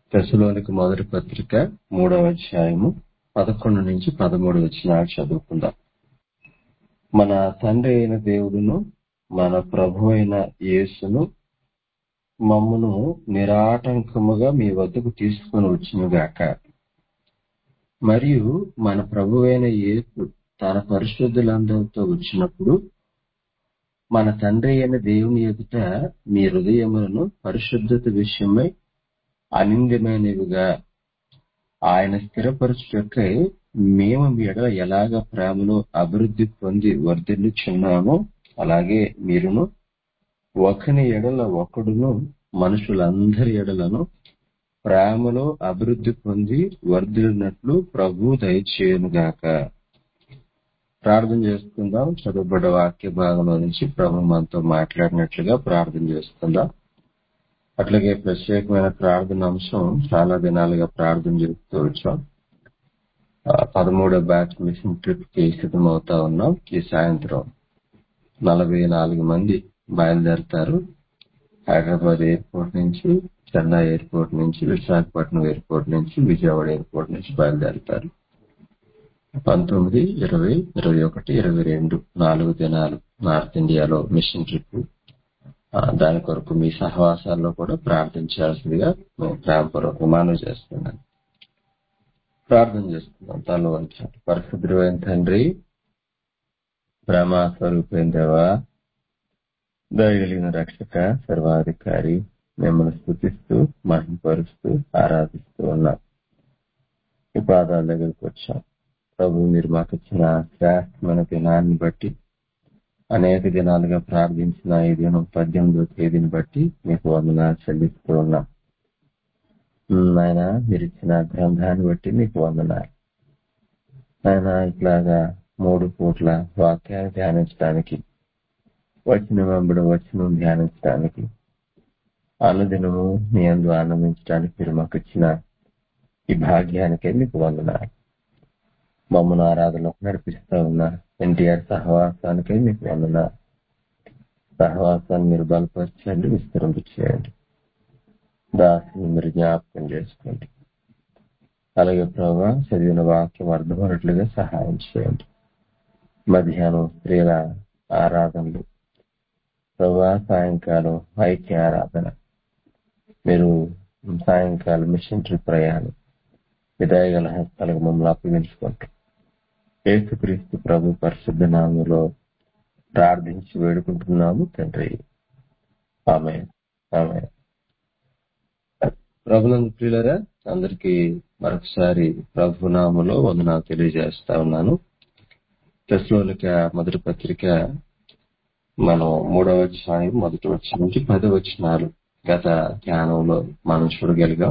తెశలోనికి మొదటి పత్రిక మూడవ అధ్యాయము పదకొండు నుంచి పదమూడు వచ్చిన చదువుకుందాం మన తండ్రి అయిన దేవుడును మన ప్రభు అయిన యేసును మమ్మును నిరాటంకముగా మీ వద్దకు తీసుకుని వచ్చునుగాక మరియు మన ప్రభు అయిన యేసు తన పరిశుద్ధులందరితో వచ్చినప్పుడు మన తండ్రి అయిన దేవుని ఎదుట మీ హృదయములను పరిశుద్ధత విషయమై అనింద్యమైనవిగా ఆయన స్థిరపరచుటకై మేము మీ ఎడల ఎలాగ ప్రేమలో అభివృద్ధి పొంది వర్ధిల్లుచున్నామో అలాగే మీరును ఒకని ఎడల ఒకడును మనుషులందరి ఎడలను ప్రేమలో అభివృద్ధి పొంది వర్ధిల్లినట్లు ప్రభు దయచేయునుగాక ప్రార్థన చేసుకుందాం చదువుబడ్డ వాక్య భాగంలో నుంచి ప్రభు మనతో మాట్లాడినట్లుగా ప్రార్థన చేసుకుందాం అట్లాగే ప్రత్యేకమైన ప్రార్థన అంశం చాలా దినాలుగా ప్రార్థన చేస్తూ వచ్చాం పదమూడో బ్యాచ్ మిషన్ ట్రిప్ కి సిద్ధమవుతా ఉన్నాం ఈ సాయంత్రం నలభై నాలుగు మంది బయలుదేరతారు హైదరాబాద్ ఎయిర్పోర్ట్ నుంచి చెన్నై ఎయిర్పోర్ట్ నుంచి విశాఖపట్నం ఎయిర్పోర్ట్ నుంచి విజయవాడ ఎయిర్పోర్ట్ నుంచి బయలుదేరతారు పంతొమ్మిది ఇరవై ఇరవై ఒకటి ఇరవై రెండు నాలుగు దినాలు నార్త్ ఇండియాలో మిషన్ ట్రిప్ దాని కొరకు మీ సహవాసాల్లో కూడా ప్రార్థించాల్సిందిగా మేము ప్రేమపూర్వక మనవి చేస్తున్నాను ప్రార్థన చేస్తున్నాం తల వంచాలి పరిశుద్ధమైన తండ్రి ప్రేమ స్వరూపైన దేవా దయగలిగిన రక్షక సర్వాధికారి మిమ్మల్ని స్థుతిస్తూ మహింపరుస్తూ ఆరాధిస్తూ ఉన్నాం ఈ పాదాల దగ్గరికి వచ్చాం ప్రభు మీరు మాకు ఇచ్చిన శ్రేష్టమైన దినాన్ని బట్టి అనేక దినాలుగా ప్రార్థించిన ఈ దినం పద్దెనిమిదో తేదీని బట్టి మీకు వందన చెల్లిస్తూ ఉన్నాం ఆయన మీరు ఇచ్చిన గ్రంథాన్ని బట్టి మీకు వందనాలు ఆయన ఇట్లాగా మూడు పూట్ల వాక్యాన్ని ధ్యానించడానికి వచ్చిన వెంబడి వచ్చిన ధ్యానించడానికి అనుదినము మీ అందు ఆనందించడానికి మీరు మాకు ఇచ్చిన ఈ భాగ్యానికే మీకు వందనాలు మమ్మల్ని ఆరాధనలో నడిపిస్తా ఉన్న ఎన్టీఆర్ సహవాసానికే మీకు వందన సహవాసాన్ని మీరు బలపరచండి విస్తరింపు చేయండి దాసుని మీరు జ్ఞాపకం చేసుకోండి అలాగే ప్రభావ చదివిన వాక్యం అర్థమైనట్లుగా సహాయం చేయండి మధ్యాహ్నం స్త్రీల ఆరాధనలు ప్రభా సాయంకాలం ఐక్య ఆరాధన మీరు సాయంకాలం మిషన్ ట్రిప్ ప్రయాణం విదాయగల హస్తాలకు మమ్మల్ని అప్పగించుకుంటాం ఏసుక్రీస్తు ప్రభు పరిశుద్ధ నామంలో ప్రార్థించి వేడుకుంటున్నాము తండ్రి ఆమె ఆమె ప్రభునందు ప్రియులరా అందరికీ మరొకసారి ప్రభు నామలో వందనాలు తెలియజేస్తా ఉన్నాను తెస్లోనిక మొదటి పత్రిక మనం మూడవ అధ్యాయం మొదటి వచ్చి నుంచి పది వచ్చినాలు గత ధ్యానంలో మనం చూడగలిగాం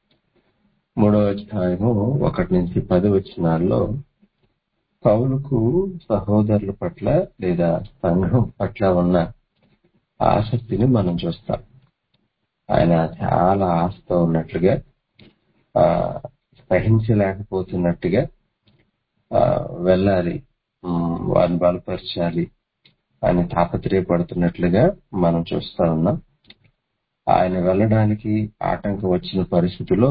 మూడవ అధ్యాయము ఒకటి నుంచి పది వచ్చినాల్లో పౌలుకు సహోదరుల పట్ల లేదా సంఘం పట్ల ఉన్న ఆసక్తిని మనం చూస్తాం ఆయన చాలా ఆశతో ఉన్నట్లుగా ఆ సహించలేకపోతున్నట్టుగా ఆ వెళ్ళాలి వారిని బలపరచాలి అని తాపత్రయపడుతున్నట్లుగా మనం చూస్తా ఉన్నాం ఆయన వెళ్ళడానికి ఆటంకం వచ్చిన పరిస్థితిలో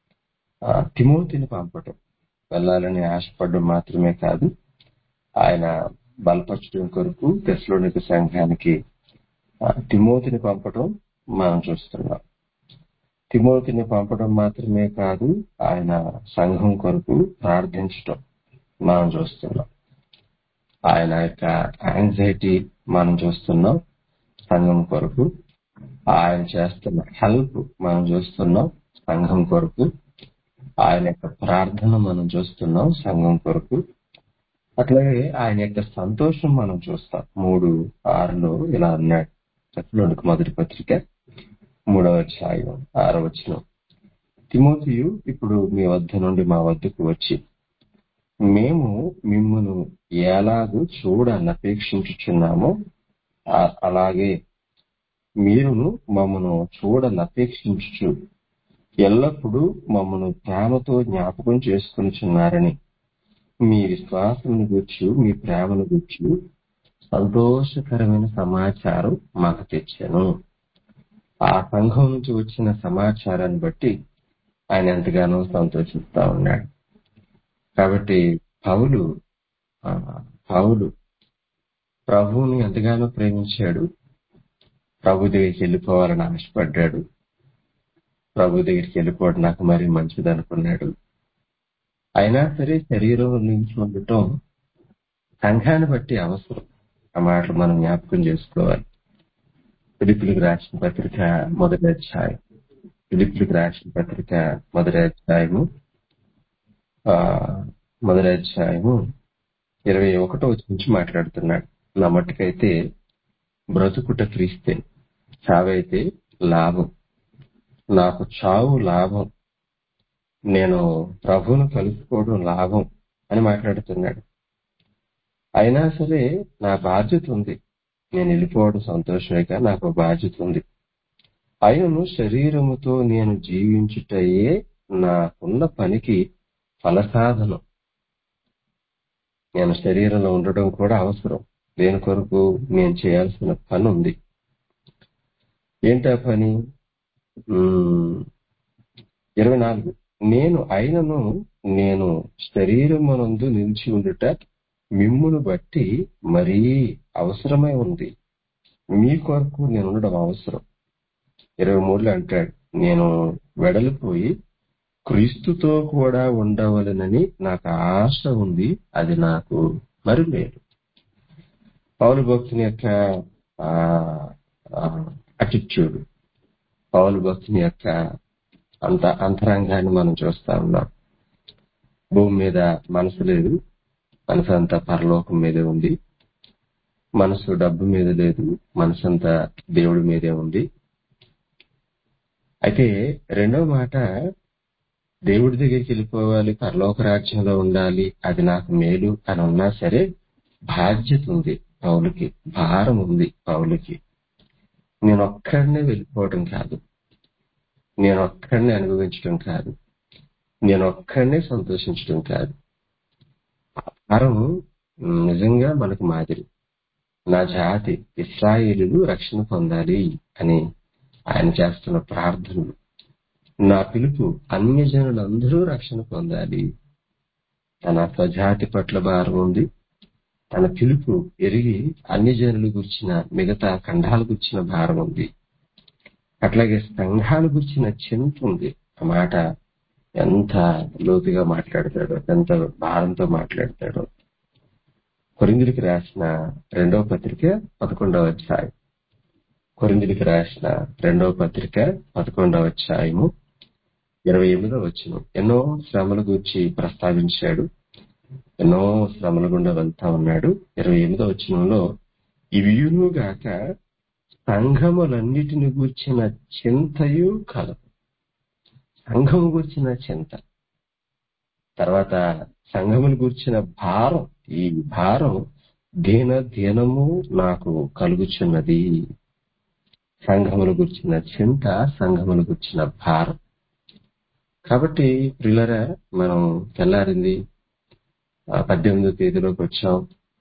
తిమోతిని పంపటం వెళ్ళాలని ఆశపడడం మాత్రమే కాదు ఆయన బలపరచడం కొరకు తెశలోనిక సంఘానికి తిమోతిని పంపడం మనం చూస్తున్నాం తిమోతిని పంపడం మాత్రమే కాదు ఆయన సంఘం కొరకు ప్రార్థించటం మనం చూస్తున్నాం ఆయన యొక్క యాంగ్జైటీ మనం చూస్తున్నాం సంఘం కొరకు ఆయన చేస్తున్న హెల్ప్ మనం చూస్తున్నాం సంఘం కొరకు ఆయన యొక్క ప్రార్థన మనం చూస్తున్నాం సంఘం కొరకు అట్లాగే ఆయన యొక్క సంతోషం మనం చూస్తాం మూడు ఆరులో ఇలా అన్నాడు చెప్పలోనికి మొదటి పత్రిక మూడవ అధ్యాయం ఆరో వచ్చిన తిమోతియు ఇప్పుడు మీ వద్ద నుండి మా వద్దకు వచ్చి మేము మిమ్మను ఎలాగూ చూడనపేక్షించుచున్నామో అలాగే మీరును మమ్మను చూడనపేక్షించుచు ఎల్లప్పుడూ మమ్మను ప్రేమతో జ్ఞాపకం చేసుకునిచున్నారని మీ విశ్వాసమును గుర్చు మీ ప్రేమను గుర్చు సంతోషకరమైన సమాచారం మాకు తెచ్చాను ఆ సంఘం నుంచి వచ్చిన సమాచారాన్ని బట్టి ఆయన ఎంతగానో సంతోషిస్తా ఉన్నాడు కాబట్టి పౌలు ఆ, పౌలు ప్రభువుని ఎంతగానో ప్రేమించాడు ప్రభు దగ్గరికి వెళ్ళిపోవాలని ఆశపడ్డాడు ప్రభు దగ్గరికి వెళ్ళిపోవడం నాకు మరీ మంచిది అనుకున్నాడు అయినా సరే శరీరం నుంచి ఉండటం సంఘాన్ని బట్టి అవసరం ఆ మాటలు మనం జ్ఞాపకం చేసుకోవాలి పిలుపులకు రాసిన పత్రిక మొదటి అధ్యాయం పిలుపులకు రాసిన పత్రిక మొదటి అధ్యాయము ఆ, మొదటి అధ్యాయము ఇరవై ఒకటో వచ్చి నుంచి మాట్లాడుతున్నాడు నా మట్టుకైతే బ్రతుకుట క్రీస్తే చావైతే లాభం నాకు చావు లాభం నేను ప్రభువును కలుసుకోవడం లాభం అని మాట్లాడుతున్నాడు అయినా సరే నా బాధ్యత ఉంది నేను వెళ్ళిపోవడం సంతోషమే కానీ నాకు ఒక బాధ్యత ఉంది అయినను శరీరముతో నేను జీవించుటయే నాకున్న పనికి ఫలసాధనం నేను శరీరంలో ఉండడం కూడా అవసరం దేని కొరకు నేను చేయాల్సిన పని ఉంది ఏంటా పని ఉమ్, ఇరవై నాలుగు నేను అయినను నేను శరీరమునందు నిలిచి ఉండుట మిమ్మును బట్టి మరీ అవసరమై ఉంది మీ కొరకు నేను ఉండడం అవసరం ఇరవై మూడులో అంటాడు నేను వెడలిపోయి క్రీస్తుతో కూడా ఉండవలనని నాకు ఆశ ఉంది అది నాకు మరి లేదు పౌలు భక్తుని యొక్క అటిట్యూడ్ పౌలు భక్తుని యొక్క అంత అంతరంగాన్ని మనం చూస్తా ఉన్నాం భూమి మీద మనసు లేదు మనసు అంతా పరలోకం మీదే ఉంది మనసు డబ్బు మీద లేదు మనసు అంతా దేవుడి మీదే ఉంది అయితే రెండవ మాట దేవుడి దగ్గరికి వెళ్ళిపోవాలి పరలోక రాజ్యంలో ఉండాలి అది నాకు మేలు అని ఉన్నా సరే బాధ్యత ఉంది పౌలకి భారం ఉంది పౌలకి నేను ఒక్కడనే వెళ్ళిపోవడం కాదు నేను ఒక్కడనే అనుభవించడం కాదు నేను ఒక్కడనే సంతోషించడం కాదు భారం నిజంగా మనకు మాదిరి నా జాతి ఇస్రాయేలీలు రక్షణ పొందాలి అని ఆయన చేస్తున్న ప్రార్థనలు నా పిలుపు అన్యజనులందరూ రక్షణ పొందాలి తన స్వజాతి పట్ల భారం ఉంది తన పిలుపు ఎరిగి అన్యజనులు గుర్చిన మిగతా ఖండాలు గుర్చిన భారం ఉంది అట్లాగే సంఘాలు గుర్చిన చింత ఉంది ఆ మాట ఎంత లోతుగా మాట్లాడతాడో ఎంత భారంతో మాట్లాడతాడో కొరిందులకి రాసిన రెండవ పత్రిక పదకొండవ అధ్యాయం కొరిందులకి రాసిన రెండవ పత్రిక పదకొండవ అధ్యాయము ఇరవై ఎనిమిదో వచ్చిన ఎన్నో శ్రమల గురించి ప్రస్తావించాడు ఎన్నో శ్రమల గుండా వెళ్తా ఉన్నాడు ఇరవై ఎనిమిదో వచ్చినంలో ఇవియును గాక సంఘములన్నిటిని గూర్చిన చింతయు కలదు సంఘము గూర్చిన చింత తర్వాత సంఘమును గూర్చిన భారం ఈ భారం దీన దీనము నాకు కలుగుచున్నది సంఘమును గుర్చిన చింత సంఘమును గుర్చిన భారం కాబట్టి ప్రిల్లరా మనం తెల్లారింది ఆ పద్దెనిమిదో తేదీలోకి వచ్చాం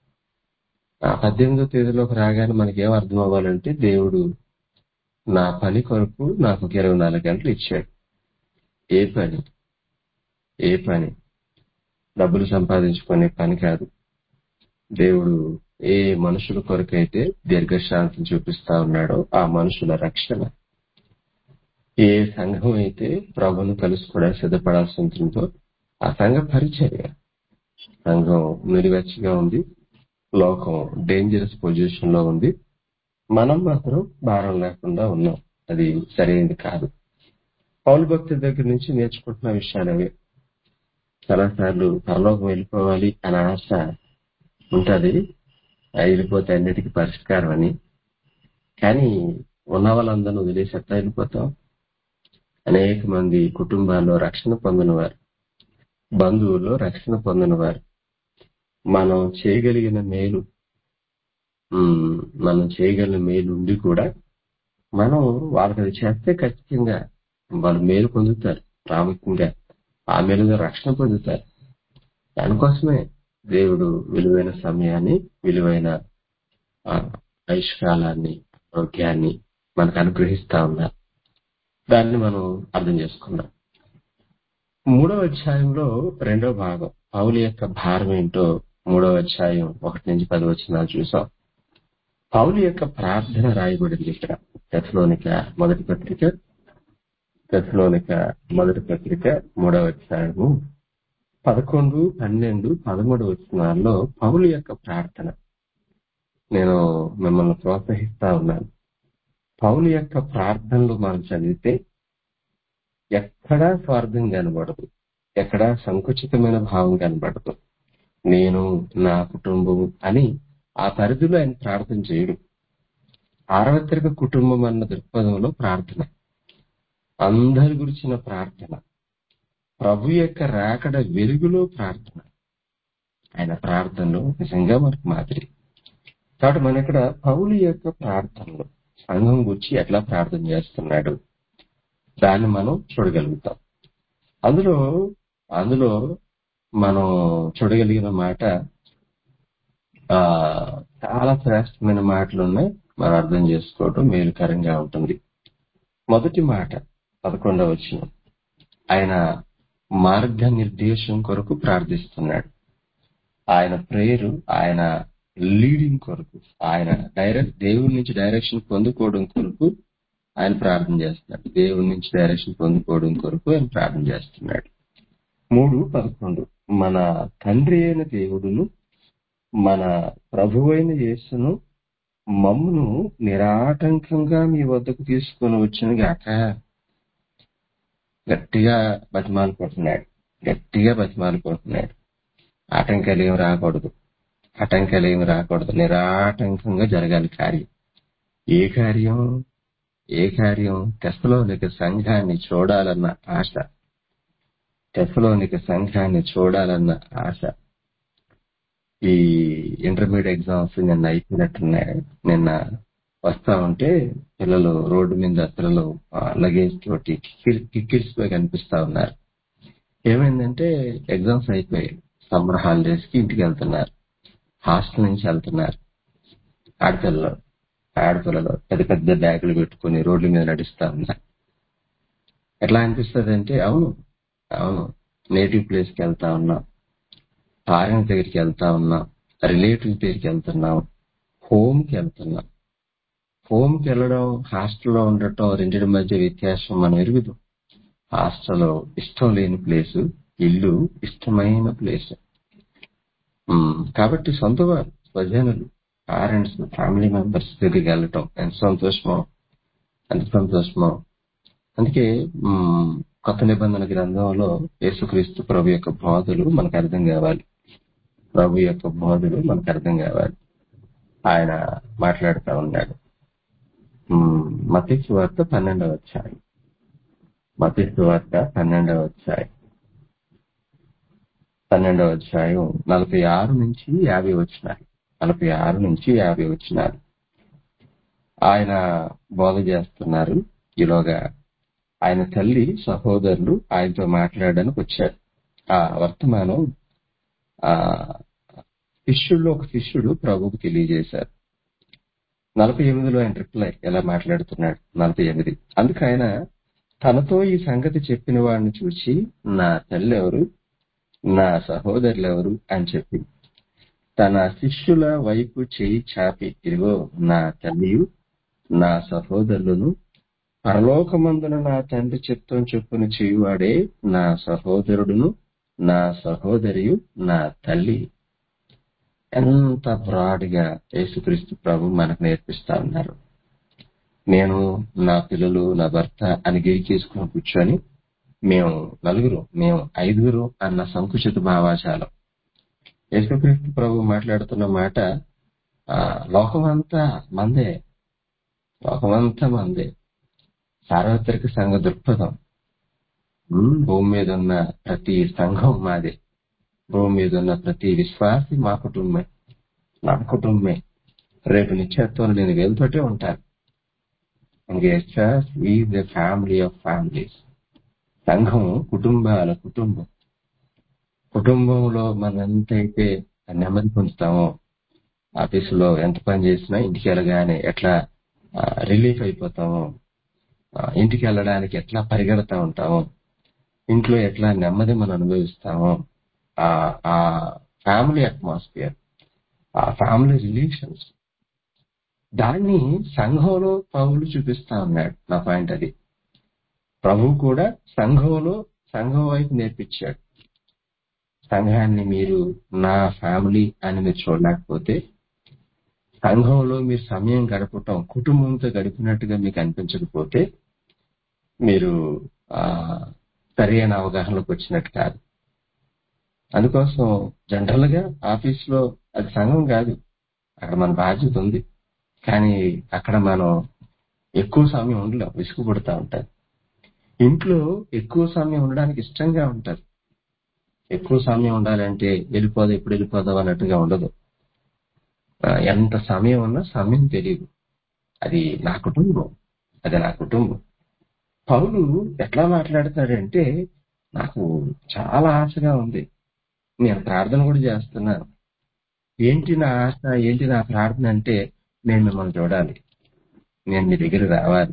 ఆ పద్దెనిమిదో తేదీలోకి రాగానే మనకి ఏం అర్థం అవ్వాలంటే దేవుడు నా పని కొరకు నాకు ఒక ఇరవై నాలుగు గంటలు ఇచ్చాడు ఏ పని ఏ పని డబ్బులు సంపాదించుకునే పని కాదు దేవుడు ఏ మనుషుల కొరకైతే దీర్ఘశాంతిని చూపిస్తా ఉన్నాడో ఆ మనుషుల రక్షణ ఏ సంఘం అయితే ప్రభును కలుసుకోవడానికి సిద్ధపడాల్సి ఉంటుందో ఆ సంఘ పరిచర్య సంఘం నిలువెచ్చగా ఉంది లోకం డేంజరస్ పొజిషన్ లో ఉంది మనం మాత్రం భారం లేకుండా ఉన్నాం అది సరైనది కాదు పౌలు భక్తుల దగ్గర నుంచి నేర్చుకుంటున్న విషయాలు అవి చాలాసార్లు పరలోకం వెళ్ళిపోవాలి అనే ఆశ ఉంటది వెళ్ళిపోతే అన్నిటికీ పరిష్కారం అని కానీ ఉన్న వాళ్ళందరినీ వదిలేసి ఎట్లా వెళ్ళిపోతాం అనేక మంది కుటుంబాల్లో రక్షణ పొందిన వారు బంధువుల్లో రక్షణ పొందిన వారు మనం చేయగలిగిన మేలు ఉమ్, మనం చేయగలిగిన మేలు ఉండి కూడా మనం వాళ్ళకి అది చేస్తే ఖచ్చితంగా వాళ్ళు మేలు పొందుతారు ప్రాముఖ్యంగా ఆ మేలుగా రక్షణ పొందుతారు దానికోసమే దేవుడు విలువైన సమయాన్ని విలువైన ఆ, ఆయుష్కాలాన్ని ఆరోగ్యాన్ని మనకు అనుగ్రహిస్తా ఉన్నారు దాన్ని మనం అర్థం చేసుకుందాం మూడవ అధ్యాయంలో రెండో భాగం పౌలు యొక్క భారం ఏంటో మూడవ అధ్యాయం ఒకటి నుంచి పది వచ్చినాలు చూసాం పౌలు యొక్క ప్రార్థన రాయబడింది ఇక్కడ తెస్లోనిక మొదటి పత్రిక తెస్లోనిక మొదటి పత్రిక మూడవ అధ్యాయము పదకొండు పన్నెండు పదమూడు వచ్చినాల్లో పౌలు యొక్క ప్రార్థన నేను మిమ్మల్ని ప్రోత్సహిస్తా ఉన్నాను పౌలు యొక్క ప్రార్థనలు మనం చదివితే ఎక్కడా స్వార్థం కనబడదు ఎక్కడా సంకుచితమైన భావం కనబడదు నేను నా కుటుంబం అని ఆ పరిధిలో ఆయన ప్రార్థన చేయడు సార్వత్రిక కుటుంబం అన్న దృక్పథంలో ప్రార్థన అందరి గురించిన ప్రార్థన ప్రభు యొక్క రాకడ వెలుగులో ప్రార్థన ఆయన ప్రార్థనలు నిజంగా మనకు మాదిరి కాబట్టి మన ఇక్కడ పౌలు యొక్క ప్రార్థనలు సంఘం గురించి ఎట్లా ప్రార్థన చేస్తున్నాడు దాన్ని మనం చూడగలుగుతాం అందులో అందులో మనం చూడగలిగిన మాట ఆ చాలా శ్రేష్టమైన మాటలు ఉన్నాయి మనం అర్థం చేసుకోవడం మేలుకరంగా ఉంటుంది మొదటి మాట పదకొండవ వచ్చిన ఆయన మార్గ నిర్దేశం కొరకు ప్రార్థిస్తున్నాడు ఆయన ప్రేయరు ఆయన లీడింగ్ కొరకు ఆయన డైరెక్ట్ దేవుడి నుంచి డైరెక్షన్ పొందుకోవడం కొరకు ఆయన ప్రార్థన చేస్తున్నాడు దేవుడి నుంచి డైరెక్షన్ పొందుకోవడం కొరకు ఆయన ప్రార్థన చేస్తున్నాడు మూడు పదకొండు మన తండ్రి అయిన దేవుడును మన ప్రభువైన యేసును మమ్మును నిరాటంకంగా మీ వద్దకు తీసుకొని వచ్చిన గాక గట్టిగా బతిమాలుకుంటున్నాడు గట్టిగా బతిమాలుకుంటున్నాడు ఆటంకాలు ఏమి రాకూడదు ఆటంకాలు ఏమి రాకూడదు నిరాటంకంగా జరగాలి కార్యం ఏ కార్యం ఏ కార్యం తెసలోనిక సంఘాన్ని చూడాలన్న ఆశ తెసలోనిక సంఘాన్ని చూడాలన్న ఆశ ఈ ఇంటర్మీడియట్ ఎగ్జామ్స్ నిన్న అయిపోయినట్టున్నాయి నిన్న వస్తా ఉంటే పిల్లలు రోడ్డు మీద పిల్లలు లగేజ్ తోటి కిక్కిరిసిపోయి కనిపిస్తా ఉన్నారు ఏమైందంటే ఎగ్జామ్స్ అయిపోయాయి సమ్మర్ హాలిడేస్ కి ఇంటికి వెళ్తున్నారు హాస్టల్ నుంచి వెళ్తున్నారు ఆడపిల్లలు ఆడపిల్లలు పెద్ద పెద్ద బ్యాగులు పెట్టుకుని రోడ్ల మీద నడుస్తా ఉన్నారు ఎట్లా అనిపిస్తుంది అంటే అవును అవును నేటివ్ ప్లేస్ కి వెళ్తా ఉన్నాం పారెంట్స్ దగ్గరికి వెళ్తా ఉన్నాం రిలేటివ్స్ దగ్గరికి వెళ్తున్నాం హోమ్ కి వెళ్తున్నాం హోమ్ కి వెళ్ళడం హాస్టల్లో ఉండటం రెండింటి మధ్య వ్యత్యాసం మనం ఎరుగుదు హాస్టల్లో ఇష్టం లేని ప్లేస్ ఇల్లు ఇష్టమైన ప్లేస్ కాబట్టి సొంత వారు స్వజనులు పేరెంట్స్ ఫ్యామిలీ మెంబర్స్ దగ్గరికి వెళ్ళటం ఎంత సంతోషమో ఎంత సంతోషమో అందుకే కొత్త నిబంధన గ్రంథంలో యేసుక్రీస్తు ప్రభు యొక్క బోధలు మనకు అర్థం కావాలి ప్రభు యొక్క బోధలు మనకు అర్థం కావాలి ఆయన మాట్లాడుతూ ఉన్నాడు మతీసు వార్త పన్నెండవ వచ్చాయి మతీసు వార్త పన్నెండవ వచ్చాయి పన్నెండవ అధ్యాయం నలభై ఆరు నుంచి యాభై వచ్చినారు నలభై ఆరు నుంచి యాభై వచ్చినారు ఆయన బోధ చేస్తున్నారు ఈలోగా ఆయన తల్లి సహోదరులు ఆయనతో మాట్లాడడానికి వచ్చారు ఆ వర్తమానం ఆ శిష్యుల్లో ఒక శిష్యుడు ప్రభుకు తెలియజేశారు నలభై ఎనిమిదిలో ఆయన రిప్లై ఎలా మాట్లాడుతున్నాడు నలభై ఎనిమిది అందుకు ఆయన తనతో ఈ సంగతి చెప్పిన వాడిని చూసి నా తల్లి ఎవరు నా సహోదరులు ఎవరు అని చెప్పి తన శిష్యుల వైపు చేయి చాపి ఇదిగో నా తల్లియు నా సహోదరులను పరలోకమందున నా తండ్రి చిత్తం చెప్పున చేయువాడే నా సహోదరుడును నా సహోదరియు నా తల్లి ఎంత బ్రాడ్ గా యేసుక్రీస్తు ప్రభు మనకు నేర్పిస్తా ఉన్నారు నేను నా పిల్లలు నా భర్త అని గిరికేసుకుని కూర్చొని మేము నలుగురు మేము ఐదుగురు అన్న సంకుచిత భావాచారం యేసుక్రీస్తు ప్రభు మాట్లాడుతున్న మాట లోకమంతా మందే లోకమంతా మందే సార్వత్రిక సంఘ దృక్పథం భూమి మీద ఉన్న ప్రతి సంఘం మాదే భూమి మీద ఉన్న ప్రతి విశ్వాసి మా కుటుంబమే నా కుటుంబమే రేపు నిత్యత్వం నేను వెళ్తూనే ఉంటాను is the family of families సంఘం కుటుంబాల కుటుంబం కుటుంబంలో మనం ఎంతైతే నెమ్మది పొందుతామో ఆఫీసులో ఎంత పని చేసినా ఇంటికి వెళ్ళగానే ఎట్లా రిలీఫ్ అయిపోతామో ఇంటికి వెళ్ళడానికి ఎట్లా పరిగెడతా ఉంటామో ఇంట్లో ఎట్లా నెమ్మది మనం అనుభవిస్తామో ఆ ఆ ఫ్యామిలీ అట్మాస్ఫియర్ ఆ ఫ్యామిలీ రిలేషన్స్ దాన్ని సంఘంలో పౌలు చూపిస్తా ఉన్నాడు నా పాయింట్ అది ప్రభు కూడా సంఘంలో సంఘం వైపు నేర్పించాడు సంఘాన్ని మీరు నా ఫ్యామిలీ అని మీరు చూడలేకపోతే సంఘంలో మీరు సమయం గడపటం కుటుంబంతో గడిపినట్టుగా మీకు అనిపించకపోతే మీరు ఆ సరైన అవగాహనలోకి వచ్చినట్టు కాదు అందుకోసం జనరల్ గా ఆఫీస్ లో అది సంఘం కాదు అక్కడ మన బాధ్యత ఉంది కానీ అక్కడ మనం ఎక్కువ సమయం ఉండలేం విసుగు పడుతూ ఉంటారు ఇంట్లో ఎక్కువ సమయం ఉండడానికి ఇష్టంగా ఉంటారు ఎక్కువ సమయం ఉండాలంటే వెళ్ళిపోదా ఇప్పుడు వెళ్ళిపోదాం అన్నట్టుగా ఉండదు ఆ, ఎంత సమయం ఉన్నా సమయం తెలియదు అది నా కుటుంబం అది నా కుటుంబం పౌలు ఎట్లా మాట్లాడుతున్నాడంటే నాకు చాలా ఆశగా ఉంది నేను ప్రార్థన కూడా చేస్తున్నాను ఏంటి నా ఆశ ఏంటి నా ప్రార్థన అంటే నేను మిమ్మల్ని చూడాలి నేను మీ దగ్గర రావాలి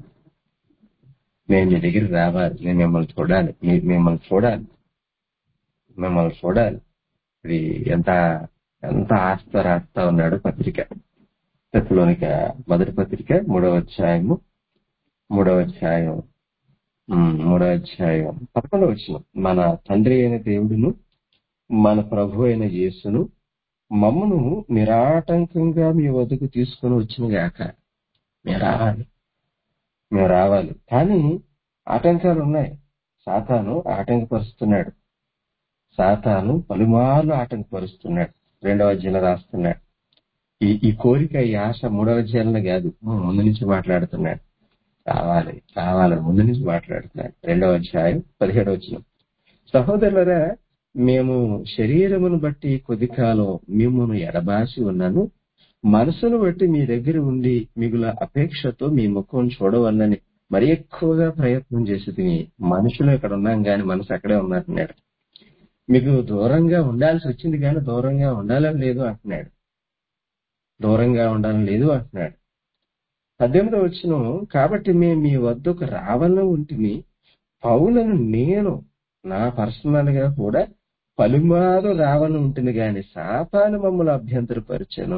నేను మీ దగ్గర రావాలి నేను మిమ్మల్ని చూడాలి మీ- మిమ్మల్ని చూడాలి మిమ్మల్ని చూడాలి ఇది ఎంత ఎంత ఆస్త రాస్తా ఉన్నాడు పత్రిక తెప్పులోనిక మొదటి పత్రిక మూడవ అధ్యాయము మూడవ అధ్యాయం ఉమ్, మూడవ అధ్యాయం పదకొండవ వచ్చిన మన తండ్రి అయిన దేవుడును మన ప్రభు అయిన యేసును మమ్మను నిరాటంకంగా మీ వద్దకు తీసుకుని వచ్చిన గాక మేము రావాలి మేము రావాలి కానీ ఆటంకాలు ఉన్నాయి సాతాను ఆటంకపరుస్తున్నాడు సాతాను పలుమార్లు ఆటంకపరుస్తున్నాడు రెండవ అధ్యాయంలో రాస్తున్నాడు ఈ ఈ కోరిక ఈ ఆశ మూడవ అధ్యాయంలో కాదు ముందు నుంచి మాట్లాడుతున్నాడు రావాలి రావాలి ముందు నుంచి మాట్లాడుతున్నాడు రెండవ అధ్యాయం పదిహేడవ వచ్చిన సహోదరులరా మేము శరీరమును బట్టి కొద్ది కాలం మిమ్మల్ని ఎడబాసి ఉన్నాను మనసును బట్టి మీ దగ్గర ఉండి మిగుల అపేక్షతో మీ ముఖం చూడవల్లని మరి ఎక్కువగా ప్రయత్నం చేసి తిని మనుషులు ఇక్కడ ఉన్నాం గాని మనసు అక్కడే ఉన్నట్టున్నాడు మీకు దూరంగా ఉండాల్సి వచ్చింది కానీ దూరంగా ఉండాలని లేదు అంటున్నాడు దూరంగా ఉండాలని లేదు అంటున్నాడు పద్దెనిమిదో వచ్చిన కాబట్టి మేము మీ వద్దకు రావాలని ఉంటుంది పౌలను నేను నా పర్సనల్ గా కూడా పలుమారు రావాలని ఉంటుంది గాని సాతాను మమ్మల్ని అభ్యంతరపరిచను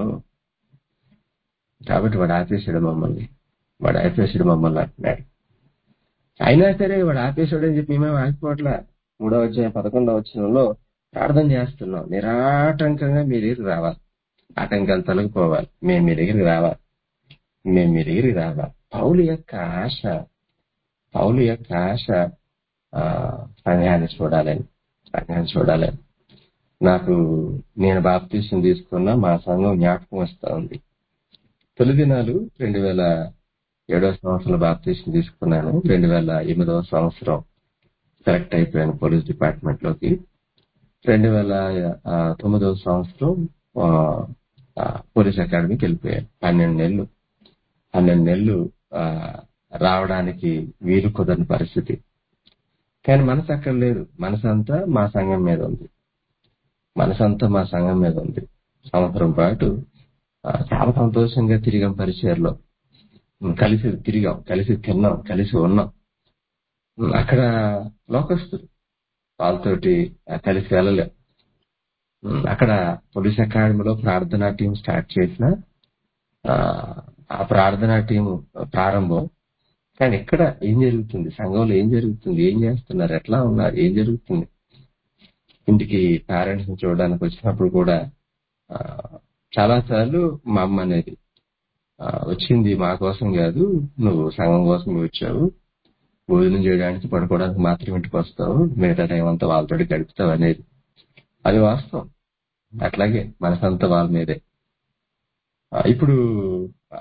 కాబట్టి వాడు ఆపేసాడు మమ్మల్ని వాడు ఆపేసాడు మమ్మల్ని అంటున్నాడు అయినా సరే వాడు ఆపేసాడు అని చెప్పి మేమేం ఆగిపోవట్లా మూడవ అధ్యాయం పదకొండవ వచనంలో ప్రార్థన చేస్తున్నాం నిరాటంకంగా మీ దగ్గరికి రావాలి ఆటంకాలు తొలగిపోవాలి మేము మీ దగ్గరికి రావాలి మేము మీ దగ్గరికి రావాలి పౌలు యొక్క ఆశ పౌలు యొక్క ఆశ ఆ, సంఘాన్ని చూడాలని సంఘాన్ని చూడాలని నాకు నేను బాప్తీసం తీసుకున్న మా సంఘం జ్ఞాపకం వస్తా ఉంది తొలి దినాలు రెండు వేల ఏడవ సంవత్సరంలో బాప్తీసం తీసుకున్నాను రెండు వేల ఎనిమిదవ సంవత్సరం సెలెక్ట్ అయిపోయాను పోలీస్ డిపార్ట్మెంట్ లోకి రెండు వేల ఆ, తొమ్మిదవ సంవత్సరం ఆ, ఆ, పోలీస్ అకాడమీకి వెళ్ళిపోయాను పన్నెండు నెలలు పన్నెండు నెలలు ఆ, రావడానికి వీలు కుదరని పరిస్థితి కానీ మనసు అక్కడ లేదు మనసు అంతా మా సంఘం మీద ఉంది మనసు అంతా మా సంఘం మీద ఉంది సంవత్సరం పాటు ఆ, చాలా సంతోషంగా తిరిగాం పరిచయలో కలిసి తిరిగాం కలిసి తిన్నాం కలిసి ఉన్నాం ఉమ్, అక్కడ లోకస్తులు వాళ్ళతోటి ఆ, కలిసి వెళ్ళలేం ఉమ్, అక్కడ పోలీస్ అకాడమీలో ప్రార్థనా టీం స్టార్ట్ చేసిన ఆ ఆ ప్రార్థనా టీం ప్రారంభం కానీ ఇక్కడ ఏం జరుగుతుంది సంఘంలో ఏం జరుగుతుంది ఏం చేస్తున్నారు ఎట్లా ఉన్నారు ఏం జరుగుతుంది ఇంటికి పేరెంట్స్ ని చూడడానికి వచ్చినప్పుడు కూడా ఆ, చాలా సార్లు మా అమ్మ అనేది ఆ, వచ్చింది మా కోసం కాదు నువ్వు సంఘం కోసం వచ్చావు భోజనం చేయడానికి పడుకోవడానికి మాత్రం ఇంటికి వస్తావు మిగతా టైం అంతా వాళ్ళతో గడుపుతావు అనేది అది వాస్తవం అట్లాగే మనసంతా వాళ్ళ మీదే ఆ, ఇప్పుడు ఆ,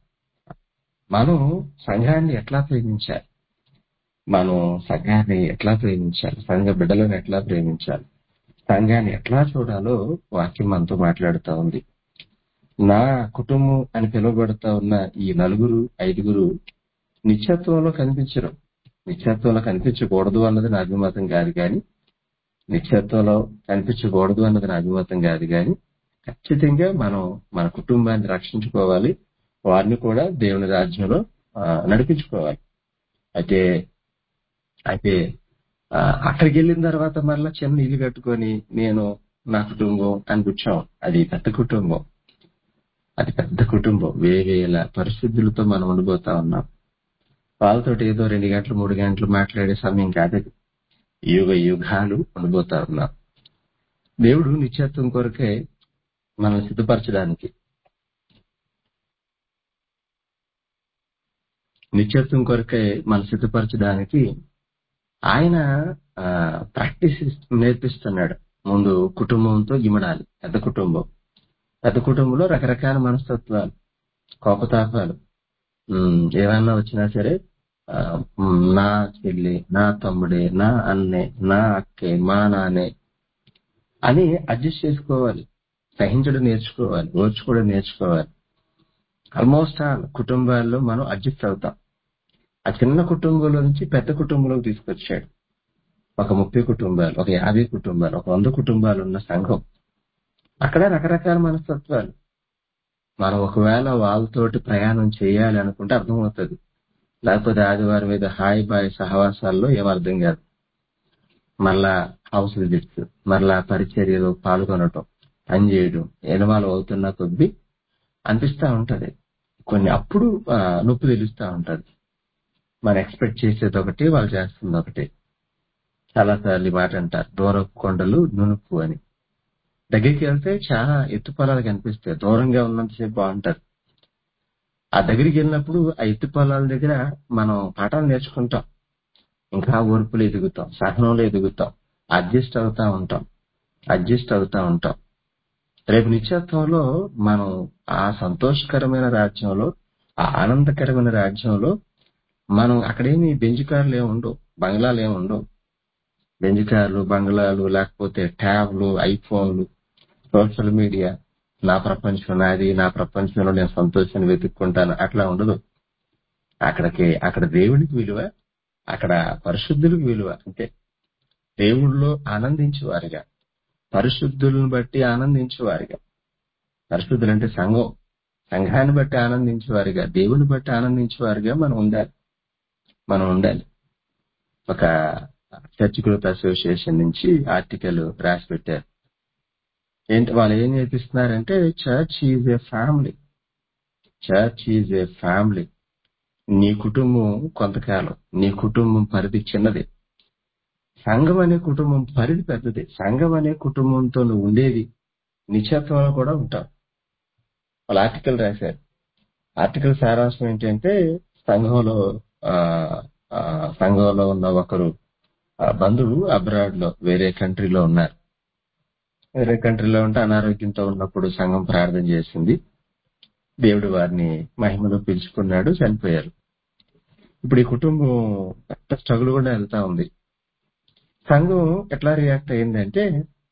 మనం సంఘాన్ని ఎట్లా ప్రేమించాలి మనం సంఘాన్ని ఎట్లా ప్రేమించాలి సంఘ బిడ్డలను ఎట్లా ప్రేమించాలి సంఘాన్ని ఎట్లా చూడాలో వాక్యం మనతో మాట్లాడుతా ఉంది నా కుటుంబం అని పిలువబడుతా ఉన్న ఈ నలుగురు ఐదుగురు నిత్యత్వంలో కనిపించరు నిత్యత్వంలో కనిపించకూడదు అన్నది నా అభిమతం కాదు కానీ నిత్యత్వంలో కనిపించకూడదు అన్నది నా అభిమతం కాదు కానీ ఖచ్చితంగా మనం మన కుటుంబాన్ని రక్షించుకోవాలి వారిని కూడా దేవుని రాజ్యంలో ఆ, నడిపించుకోవాలి అయితే అయితే ఆ, అక్కడికి వెళ్ళిన తర్వాత మళ్ళా చిన్న ఇల్లు కట్టుకొని నేను నా కుటుంబం అని కూర్చోం అది పెద్ద కుటుంబం అది పెద్ద కుటుంబం వేవేల పరిస్థితులతో మనం ఉండిపోతా ఉన్నాం వాళ్ళతోటి ఏదో రెండు గంటలు మూడు గంటలు మాట్లాడే సమయం కాదు అది. యుగ యుగాలు ఉండిపోతా ఉన్నాం దేవుడు నిత్యత్వం కొరకే మనం సిద్ధపరచడానికి నిత్యత్వం కొరకే మనం సిద్ధపరచడానికి ఆయన ప్రాక్టీస్ నేర్పిస్తున్నాడు ముందు కుటుంబంతో ఇమడాలి పెద్ద కుటుంబం పెద్ద కుటుంబంలో రకరకాల మనస్తత్వాలు కోపతాపాలు ఉమ్, ఏమన్నా వచ్చినా సరే ఆ, ఉమ్, నా చెల్లి నా తమ్ముడే నా అన్నే నా అక్కే మా నానే అని అడ్జస్ట్ చేసుకోవాలి సహించడం నేర్చుకోవాలి ఓర్చుకోవడం నేర్చుకోవాలి ఆల్మోస్ట్ ఆల్ కుటుంబాల్లో మనం అడ్జస్ట్ అవుతాం ఆ చిన్న కుటుంబంలో నుంచి పెద్ద కుటుంబంలోకి తీసుకొచ్చాడు ఒక ముప్పై కుటుంబాలు ఒక యాభై కుటుంబాలు ఒక వంద కుటుంబాలు ఉన్న సంఘం అక్కడ రకరకాల మనస్తత్వాలు మనం ఒకవేళ వాళ్ళతోటి ప్రయాణం చేయాలి అనుకుంటే అర్థమవుతుంది లేకపోతే ఆదివారం మీద హాయ్ బాయ్ సహవాసాల్లో ఏం అర్థం కాదు మళ్ళా హౌస్ విజిట్స్ మళ్ళా పరిచర్యలో పాల్గొనటం పని చేయడం ఎనవాళ్ళు అవుతున్న కొద్దీ అనిపిస్తా ఉంటది కొన్ని అప్పుడు ఆ, నొప్పి తెలుస్తా ఉంటది మనం ఎక్స్పెక్ట్ చేసేది ఒకటి వాళ్ళు చేస్తుంది ఒకటి చాలా సార్లు ఈ మాట అంటారు దూరపు కొండలు నునుపు అని దగ్గరికి వెళ్తే చాలా ఎత్తు పొలాలు కనిపిస్తాయి దూరంగా ఉన్నంతసేపు బాగుంటది ఆ దగ్గరికి వెళ్ళినప్పుడు ఆ ఎత్తు పొలాల దగ్గర మనం పాఠాలు నేర్చుకుంటాం ఇంకా ఓర్పులు ఎదుగుతాం సహనంలో ఎదుగుతాం అడ్జస్ట్ అవుతా ఉంటాం అడ్జస్ట్ అవుతా ఉంటాం రేపు నిత్యత్వంలో మనం ఆ సంతోషకరమైన రాజ్యంలో ఆ ఆనందకరమైన రాజ్యంలో మనం అక్కడేమి బెంచ్ కార్లు ఏమి ఉండవు బంగ్లాలు ఏమి ఉండవు బెంచ్ కార్లు బంగ్లాలు లేకపోతే ట్యాబ్లు ఐఫోన్లు సోషల్ మీడియా నా ప్రపంచం నాది నా ప్రపంచంలో నేను సంతోషాన్ని వెతుక్కుంటాను అట్లా ఉండదు అక్కడికి అక్కడ దేవుడికి విలువ అక్కడ పరిశుద్ధులకు విలువ అంతే దేవుళ్ళలో ఆనందించేవారుగా పరిశుద్ధులను బట్టి ఆనందించేవారుగా పరిశుద్ధులు అంటే సంఘం సంఘాన్ని బట్టి ఆనందించేవారుగా దేవుని బట్టి ఆనందించేవారుగా మనం ఉండాలి మనం ఉండాలి ఒక చర్చ్ గ్రూప్ అసోసియేషన్ నుంచి ఆర్టికల్ రాసి పెట్టారు ఏంటి వాళ్ళు ఏం నేర్పిస్తున్నారంటే church is a family church is a family నీ కుటుంబం కొంతకాలం నీ కుటుంబం పరిధి చిన్నది సంఘం అనే కుటుంబం పరిధి పెద్దది సంఘం అనే కుటుంబంతో నువ్వు ఉండేది నిశ్చత్వంలో కూడా ఉంటావు వాళ్ళు ఆర్టికల్ రాశారు ఆర్టికల్ సారాంశం ఏంటంటే సంఘంలో ఆ, ఆ, సంఘంలో ఉన్న ఒకరు ఆ, బంధువు అబ్రాడ్ లో వేరే కంట్రీలో ఉన్నారు వేరే కంట్రీలో ఉంటే అనారోగ్యంతో ఉన్నప్పుడు సంఘం ప్రార్థన చేసింది దేవుడు వారిని మహిమలో పిలుచుకున్నాడు చనిపోయారు ఇప్పుడు ఈ కుటుంబం పెద్ద స్ట్రగుల్ కూడా వెళ్తా ఉంది సంఘం ఎట్లా రియాక్ట్ అయిందంటే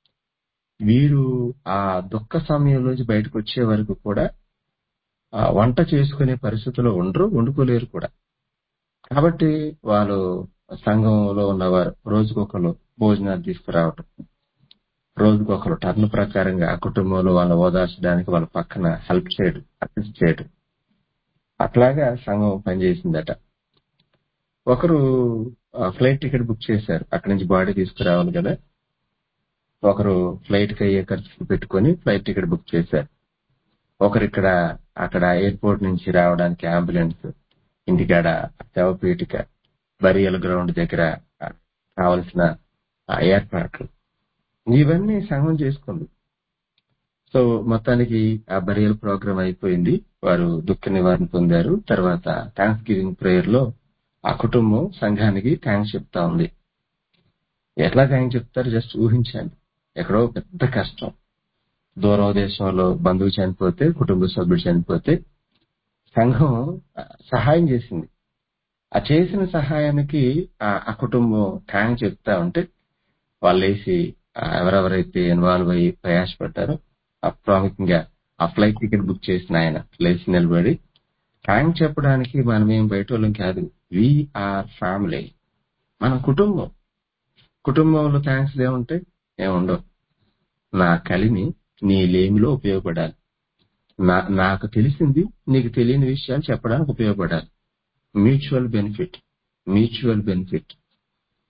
వీరు ఆ దుఃఖ సమయంలోంచి బయటకు వచ్చే వరకు కూడా ఆ వంట చేసుకునే పరిస్థితిలో ఉండరు వండుకోలేరు కూడా కాబట్టి వాళ్ళు సంఘంలో ఉన్నవారు రోజుకొకరు భోజనాలు తీసుకురావటం రోజుకొకరు టర్న్ ప్రకారంగా ఆ కుటుంబంలో వాళ్ళని ఓదార్చడానికి వాళ్ళ పక్కన హెల్ప్ చేయడం అసిస్ట్ చేయడం అట్లాగా సంఘం పనిచేసిందట ఒకరు ఫ్లైట్ టికెట్ బుక్ చేశారు అక్కడి నుంచి బాడీ తీసుకురావాలి కదా ఒకరు ఫ్లైట్ కి అయ్యే ఖర్చులు పెట్టుకొని ఫ్లైట్ టికెట్ బుక్ చేశారు ఒకరు ఇక్కడ అక్కడ ఎయిర్పోర్ట్ నుంచి రావడానికి అంబులెన్స్ ఇంటికాడ శవపీఠిక బరియల్ గ్రౌండ్ దగ్గర ఆ, కావలసిన ఆ ఏర్పాట్లు ఇవన్నీ సంఘం చేసుకుంది సో మొత్తానికి ఆ బరియల్ ప్రోగ్రామ్ అయిపోయింది వారు దుఃఖ నివారణ పొందారు తర్వాత థ్యాంక్స్ గివింగ్ ప్రేయర్ లో ఆ కుటుంబం సంఘానికి థ్యాంక్స్ చెప్తా ఉంది ఎట్లా థ్యాంక్స్ చెప్తారు జస్ట్ ఊహించండి ఎక్కడో పెద్ద కష్టం దూరం దేశంలో బంధువు చనిపోతే కుటుంబ సభ్యుడు చనిపోతే సంఘం ఆ, సహాయం చేసింది ఆ చేసిన సహాయానికి ఆ ఆ కుటుంబం థ్యాంక్స్ చెప్తా ఉంటే వాళ్ళు వేసి ఆ, ఎవరెవరైతే ఇన్వాల్వ్ అయ్యి ప్రయాసపడ్డారో ఆ ప్రాముఖ్యంగా ఆ ఫ్లైట్ టికెట్ బుక్ చేసిన ఆయన లేచి నిలబడి థ్యాంక్స్ చెప్పడానికి మనం ఏం బయట వాళ్ళం కాదు ఆర్ ఫ్యామిలీ మన కుటుంబం కుటుంబంలో థ్యాంక్స్ ఏముంటాయి ఏముండవు నా కలిమి నీ లేమిలో ఉపయోగపడాలి నా నాకు తెలిసింది నీకు తెలియని విషయాలు చెప్పడానికి ఉపయోగపడాలి మ్యూచువల్ బెనిఫిట్ మ్యూచువల్ బెనిఫిట్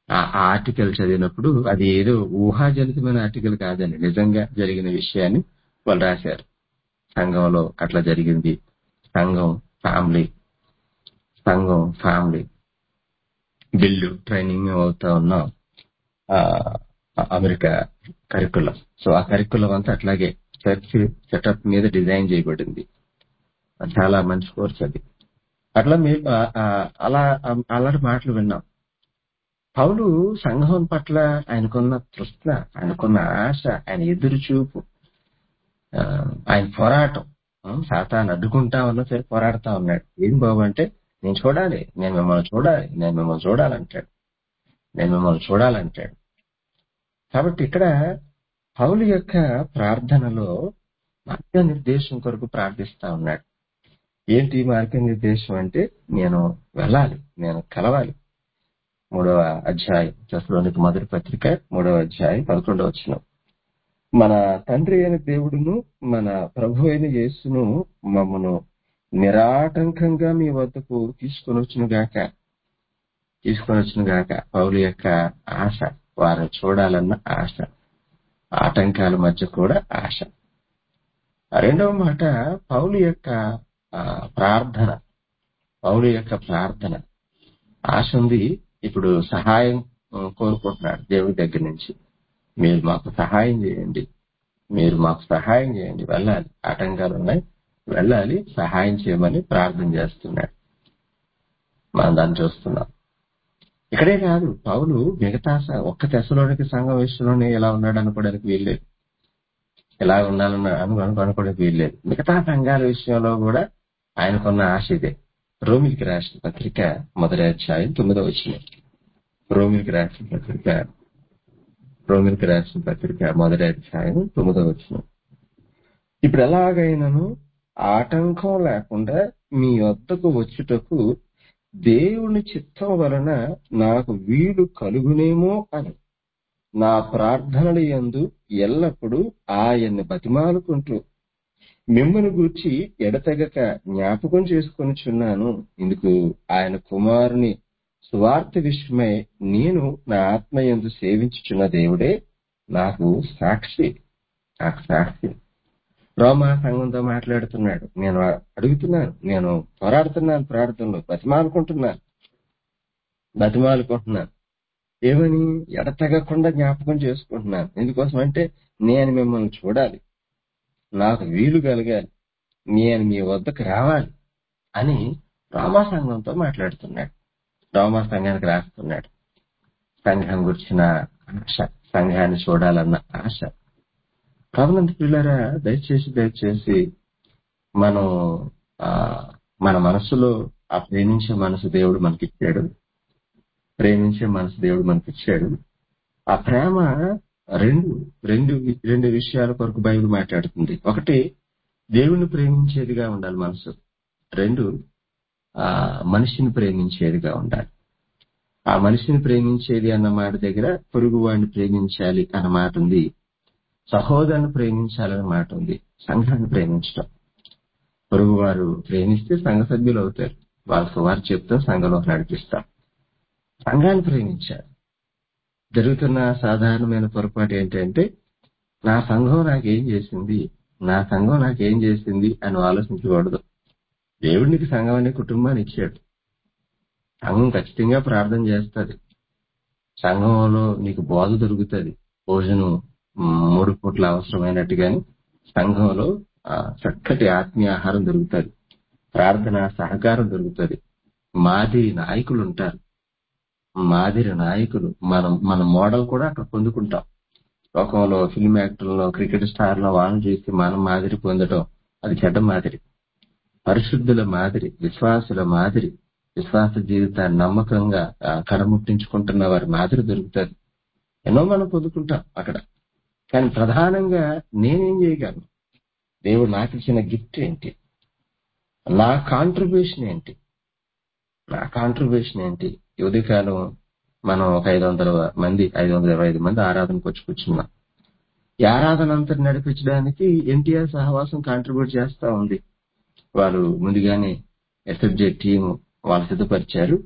ఆ ఆ ఆర్టికల్ చదివినప్పుడు అది ఏదో ఊహాజనితమైన ఆర్టికల్ కాదండి నిజంగా జరిగిన విషయాన్ని వాళ్ళు రాశారు సంఘంలో అట్లా జరిగింది సంఘం ఫ్యామిలీ సంఘం ఫ్యామిలీ బిల్లు ట్రైనింగ్ అవుతా ఉన్నాం ఆ, అమెరికా కరికులం సో ఆ కరికులం అంతా అట్లాగే చర్చ్ సెటప్ మీద డిజైన్ చేయబడింది చాలా మంచి కోర్స్ అది అట్లా మేము ఆ- ఆ అలా అలాంటి మాటలు విన్నాం పౌలు సంఘం పట్ల ఆయనకున్న తృష్ణ ఆయనకున్న ఆశ ఆయన ఎదురు చూపు ఆ, ఆయన పోరాటం ఆ, సాతాను అడ్డుకుంటా ఉన్నా సరే పోరాడుతా ఉన్నాడు ఏం బాబు అంటే నేను చూడాలి నేను మిమ్మల్ని చూడాలి నేను మిమ్మల్ని చూడాలంటాడు నేను మిమ్మల్ని చూడాలంటాడు కాబట్టి ఇక్కడ పౌలు యొక్క ప్రార్థనలో మార్గనిర్దేశం కొరకు ప్రార్థిస్తా ఉన్నాడు ఏంటి మార్గనిర్దేశం అంటే నేను వెళ్ళాలి నేను కలవాలి మూడవ అధ్యాయం చెస్లోనికి మొదటి పత్రిక మూడవ అధ్యాయం పదకొండవ వచ్చిన మన తండ్రి అయిన దేవుడును మన ప్రభు అయిన యేసును మమ్మను నిరాటంకంగా మీ వద్దకు తీసుకొని వచ్చును గాక తీసుకొని వచ్చును గాక పౌలు యొక్క ఆశ వారిని చూడాలన్న ఆశ ఆటంకాల మధ్య కూడా ఆశ ఆ రెండవ మాట పౌలు యొక్క ఆ, ప్రార్థన పౌలు యొక్క ప్రార్థన ఆశ ఉంది ఇప్పుడు సహాయం ఆ, కోరుకుంటున్నాడు దేవుడి దగ్గర నుంచి మీరు మాకు సహాయం చేయండి మీరు మాకు సహాయం చేయండి వెళ్ళాలి ఆటంకాలు ఉన్నాయి వెళ్ళాలి సహాయం చేయమని ప్రార్థన చేస్తున్నాడు మనం దాన్ని చూస్తున్నాం ఇక్కడే కాదు పౌలు మిగతా స- ఒక్క తెశలోనికి సంఘం విషయంలోనే ఎలా ఉన్నాడు అనుకోవడానికి వీల్లేదు ఎలా ఉండాలన్న అను అను- అనుకోవడానికి వీల్లేదు మిగతా సంఘాల విషయంలో కూడా ఆయనకున్న ఆశ ఇదే రోమిలికి రాసిన పత్రిక మొదటి అధ్యాయం తొమ్మిదో వచ్చిన రోమిలికి రాసిన పత్రిక రోమిలికి రాసిన పత్రిక మొదటి అధ్యాయం తొమ్మిదో వచ్చిన ఇప్పుడు ఎలాగైనాను ఆటంకం లేకుండా మీ వద్దకు వచ్చుటకు దేవుని చిత్తం వలన నాకు వీలు కలుగునేమో అని నా ప్రార్థనల యందు ఎల్లప్పుడూ ఆయన్ని బతిమాలుకుంటూ మిమ్మల్ని గూర్చి ఎడతెగక జ్ఞాపకం చేసుకొనిచున్నాను ఇందుకు ఆయన కుమారుని సువార్త విషయమై నేను నా ఆత్మయందు సేవించుచున్న దేవుడే నాకు సాక్షి నాకు సాక్షి రోమా సంఘంతో మాట్లాడుతున్నాడు నేను అడుగుతున్నాను నేను పోరాడుతున్నాను ప్రార్థనలో బతిమాలుకుంటున్నాను బతిమాలుకుంటున్నాను ఏమని ఎడతెగకుండా జ్ఞాపకం చేసుకుంటున్నాను ఎందుకోసం అంటే నేను మిమ్మల్ని చూడాలి నాకు వీలు కలగాలి నేను మీ వద్దకు రావాలి అని రోమా సంఘంతో మాట్లాడుతున్నాడు రోమా సంఘానికి రాస్తున్నాడు సంఘం గురించిన ఆశ సంఘాన్ని చూడాలన్న ఆశ ప్రభునంత పిల్లరా దయచేసి దయచేసి మనం ఆ, మన మనసులో ఆ ప్రేమించే మనసు దేవుడు మనకిచ్చాడు ప్రేమించే మనసు దేవుడు మనకిచ్చాడు ఆ ప్రేమ రెండు రెండు రెండు విషయాల కొరకు బైబిల్ మాట్లాడుతుంది ఒకటి దేవుణ్ణి ప్రేమించేదిగా ఉండాలి మనసు రెండు ఆ మనిషిని ప్రేమించేదిగా ఉండాలి ఆ మనిషిని ప్రేమించేది అన్న మాట దగ్గర పొరుగు వాడిని ప్రేమించాలి అన్న మాట ఉంది సహోదరుని ప్రేమించాలన్న మాట ఉంది సంఘాన్ని ప్రేమించడం పొరుగు వారు ప్రేమిస్తే సంఘ సభ్యులు అవుతారు వాళ్ళకి వారు చెప్తాం సంఘంలో నడిపిస్తాం సంఘాన్ని ప్రేమించాలి జరుగుతున్న సాధారణమైన పొరపాటు ఏంటంటే నా సంఘం నాకేం చేసింది నా సంఘం నాకేం చేసింది అని ఆలోచించకూడదు దేవుడికి సంఘం అనే కుటుంబాన్ని ఇచ్చాడు సంఘం ఖచ్చితంగా ప్రార్థన చేస్తుంది సంఘంలో నీకు బోధ దొరుకుతుంది భోజనం మ్, మూడు పూట్ల అవసరమైనట్టుగాని సంఘంలో ఆ, చక్కటి ఆత్మీయ ఆహారం దొరుకుతుంది ప్రార్థన సహకారం దొరుకుతుంది మాదిరి నాయకులు ఉంటారు మాదిరి నాయకులు మనం మన మోడల్ కూడా అక్కడ పొందుకుంటాం లోకంలో ఫిల్మ్ యాక్టర్లో క్రికెట్ స్టార్లో వాళ్ళని చూసి మనం మాదిరి పొందడం అది చెడ్డ మాదిరి పరిశుద్ధుల మాదిరి విశ్వాసుల మాదిరి విశ్వాస జీవితాన్ని నమ్మకంగా ఆ, కడముట్టించుకుంటున్న వారి మాదిరి దొరుకుతుంది ఎన్నో మనం పొందుకుంటాం అక్కడ కానీ ప్రధానంగా నేనేం చేయగలను దేవుడు నాకు ఇచ్చిన గిఫ్ట్ ఏంటి నా కాంట్రిబ్యూషన్ ఏంటి నా కాంట్రిబ్యూషన్ ఏంటి ఈ ఉదయకాలం మనం ఒక ఐదు వందల మంది ఐదు వందల ఇరవై ఐదు మంది ఆరాధనకు వచ్చి కూర్చున్నాం ఈ ఆరాధన అంతా నడిపించడానికి ఎన్టీఆర్ సహవాసం కాంట్రిబ్యూట్ చేస్తా ఉంది వాళ్ళు ముందుగానే ఎస్ఎఫ్జే టీం వాళ్ళు సిద్ధపరిచారు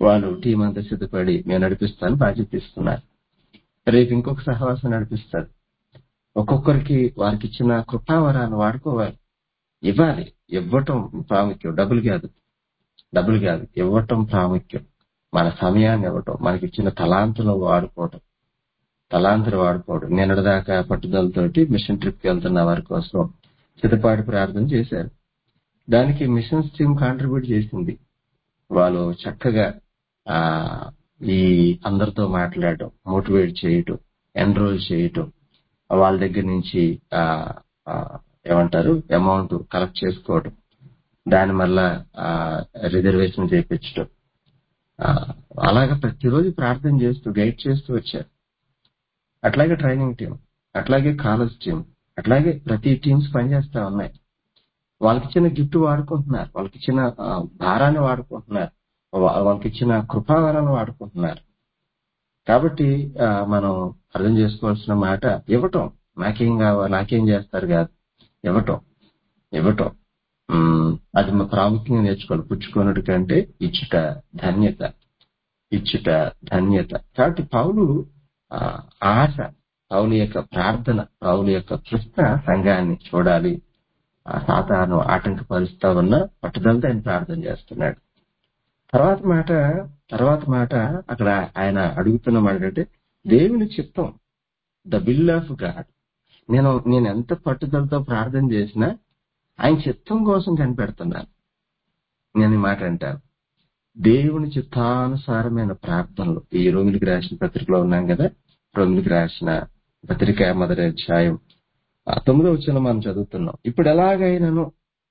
వాళ్ళు టీం అంతా సిద్ధపడి మేము నడిపిస్తాను బాధ్యత తీసుకున్నారు రేపు ఇంకొక సహవాసం నడిపిస్తారు ఒక్కొక్కరికి వారికి ఇచ్చిన కృపావరాన్ని వాడుకోవాలి ఇవ్వాలి ఇవ్వటం ప్రాముఖ్యం డబ్బులు కాదు డబ్బులు కాదు ఇవ్వటం ప్రాముఖ్యం మన సమయాన్ని ఇవ్వటం మనకి ఇచ్చిన తలాంతులు వాడుకోవటం తలాంతులు వాడుకోవడం నిన్నటిదాకా పట్టుదలతోటి మిషన్ ట్రిప్ కి వెళ్తున్న వారి కోసం సిద్ధపాటు ప్రార్థన చేశారు దానికి మిషన్స్ టీమ్ కాంట్రిబ్యూట్ చేసింది వాళ్ళు చక్కగా ఆ ఈ అందరితో మాట్లాడటం మోటివేట్ చేయటం ఎన్రోల్ చేయటం వాళ్ళ దగ్గర నుంచి ఆ ఆ, ఏమంటారు అమౌంట్ కలెక్ట్ చేసుకోవడం దాని మళ్ళా రిజర్వేషన్ చేయించడం ఆ, అలాగా ప్రతిరోజు ప్రార్థన చేస్తూ గైడ్ చేస్తూ వచ్చారు అట్లాగే ట్రైనింగ్ టీం అట్లాగే కాలేజ్ టీం అట్లాగే ప్రతి టీమ్స్ పనిచేస్తా ఉన్నాయి వాళ్ళకి ఇచ్చిన గిఫ్ట్ వాడుకుంటున్నారు వాళ్ళకి ఇచ్చిన ఆ, భారాన్ని వాడుకుంటున్నారు వా- వాళ్ళకి ఇచ్చిన కృపావరాన్ని వాడుకుంటున్నారు కాబట్టి ఆ, మనం అర్థం చేసుకోవాల్సిన మాట ఇవ్వటం నాకేం కావాలి నాకేం చేస్తారు కాదు ఇవ్వటం ఇవ్వటం ఉమ్, అది మన ప్రాముఖ్యంగా నేర్చుకోవాలి పుచ్చుకోనటి కంటే ఇచ్చుట ధన్యత ఇచ్చుట ధన్యత కాబట్టి పౌలు ఆ, ఆశ పౌలు యొక్క ప్రార్థన పౌలు యొక్క కృష్ణ సంఘాన్ని చూడాలి ఆ సాతాను ఆటంకపరుస్తా ఉన్న పట్టుదలతో ఆయన ప్రార్థన చేస్తున్నాడు తర్వాత మాట తర్వాత మాట అక్కడ ఆయన అడుగుతున్న మాట ఏంటంటే దేవుని చిత్తం ద విల్ ఆఫ్ గాడ్ నేను నేను ఎంత పట్టుదలతో ప్రార్థన చేసినా ఆయన చిత్తం కోసం కనిపెడుతున్నాను నేను ఈ మాట అంటాను దేవుని చిత్తానుసారమైన ప్రార్థనలు ఈ రోమిలికి రాసిన పత్రికలో ఉన్నాం కదా రోమిలికి రాసిన పత్రిక మొదటి అధ్యాయం ఆ తొమ్మిదో వచ్చిన మనం చదువుతున్నాం ఇప్పుడు ఎలాగైనాను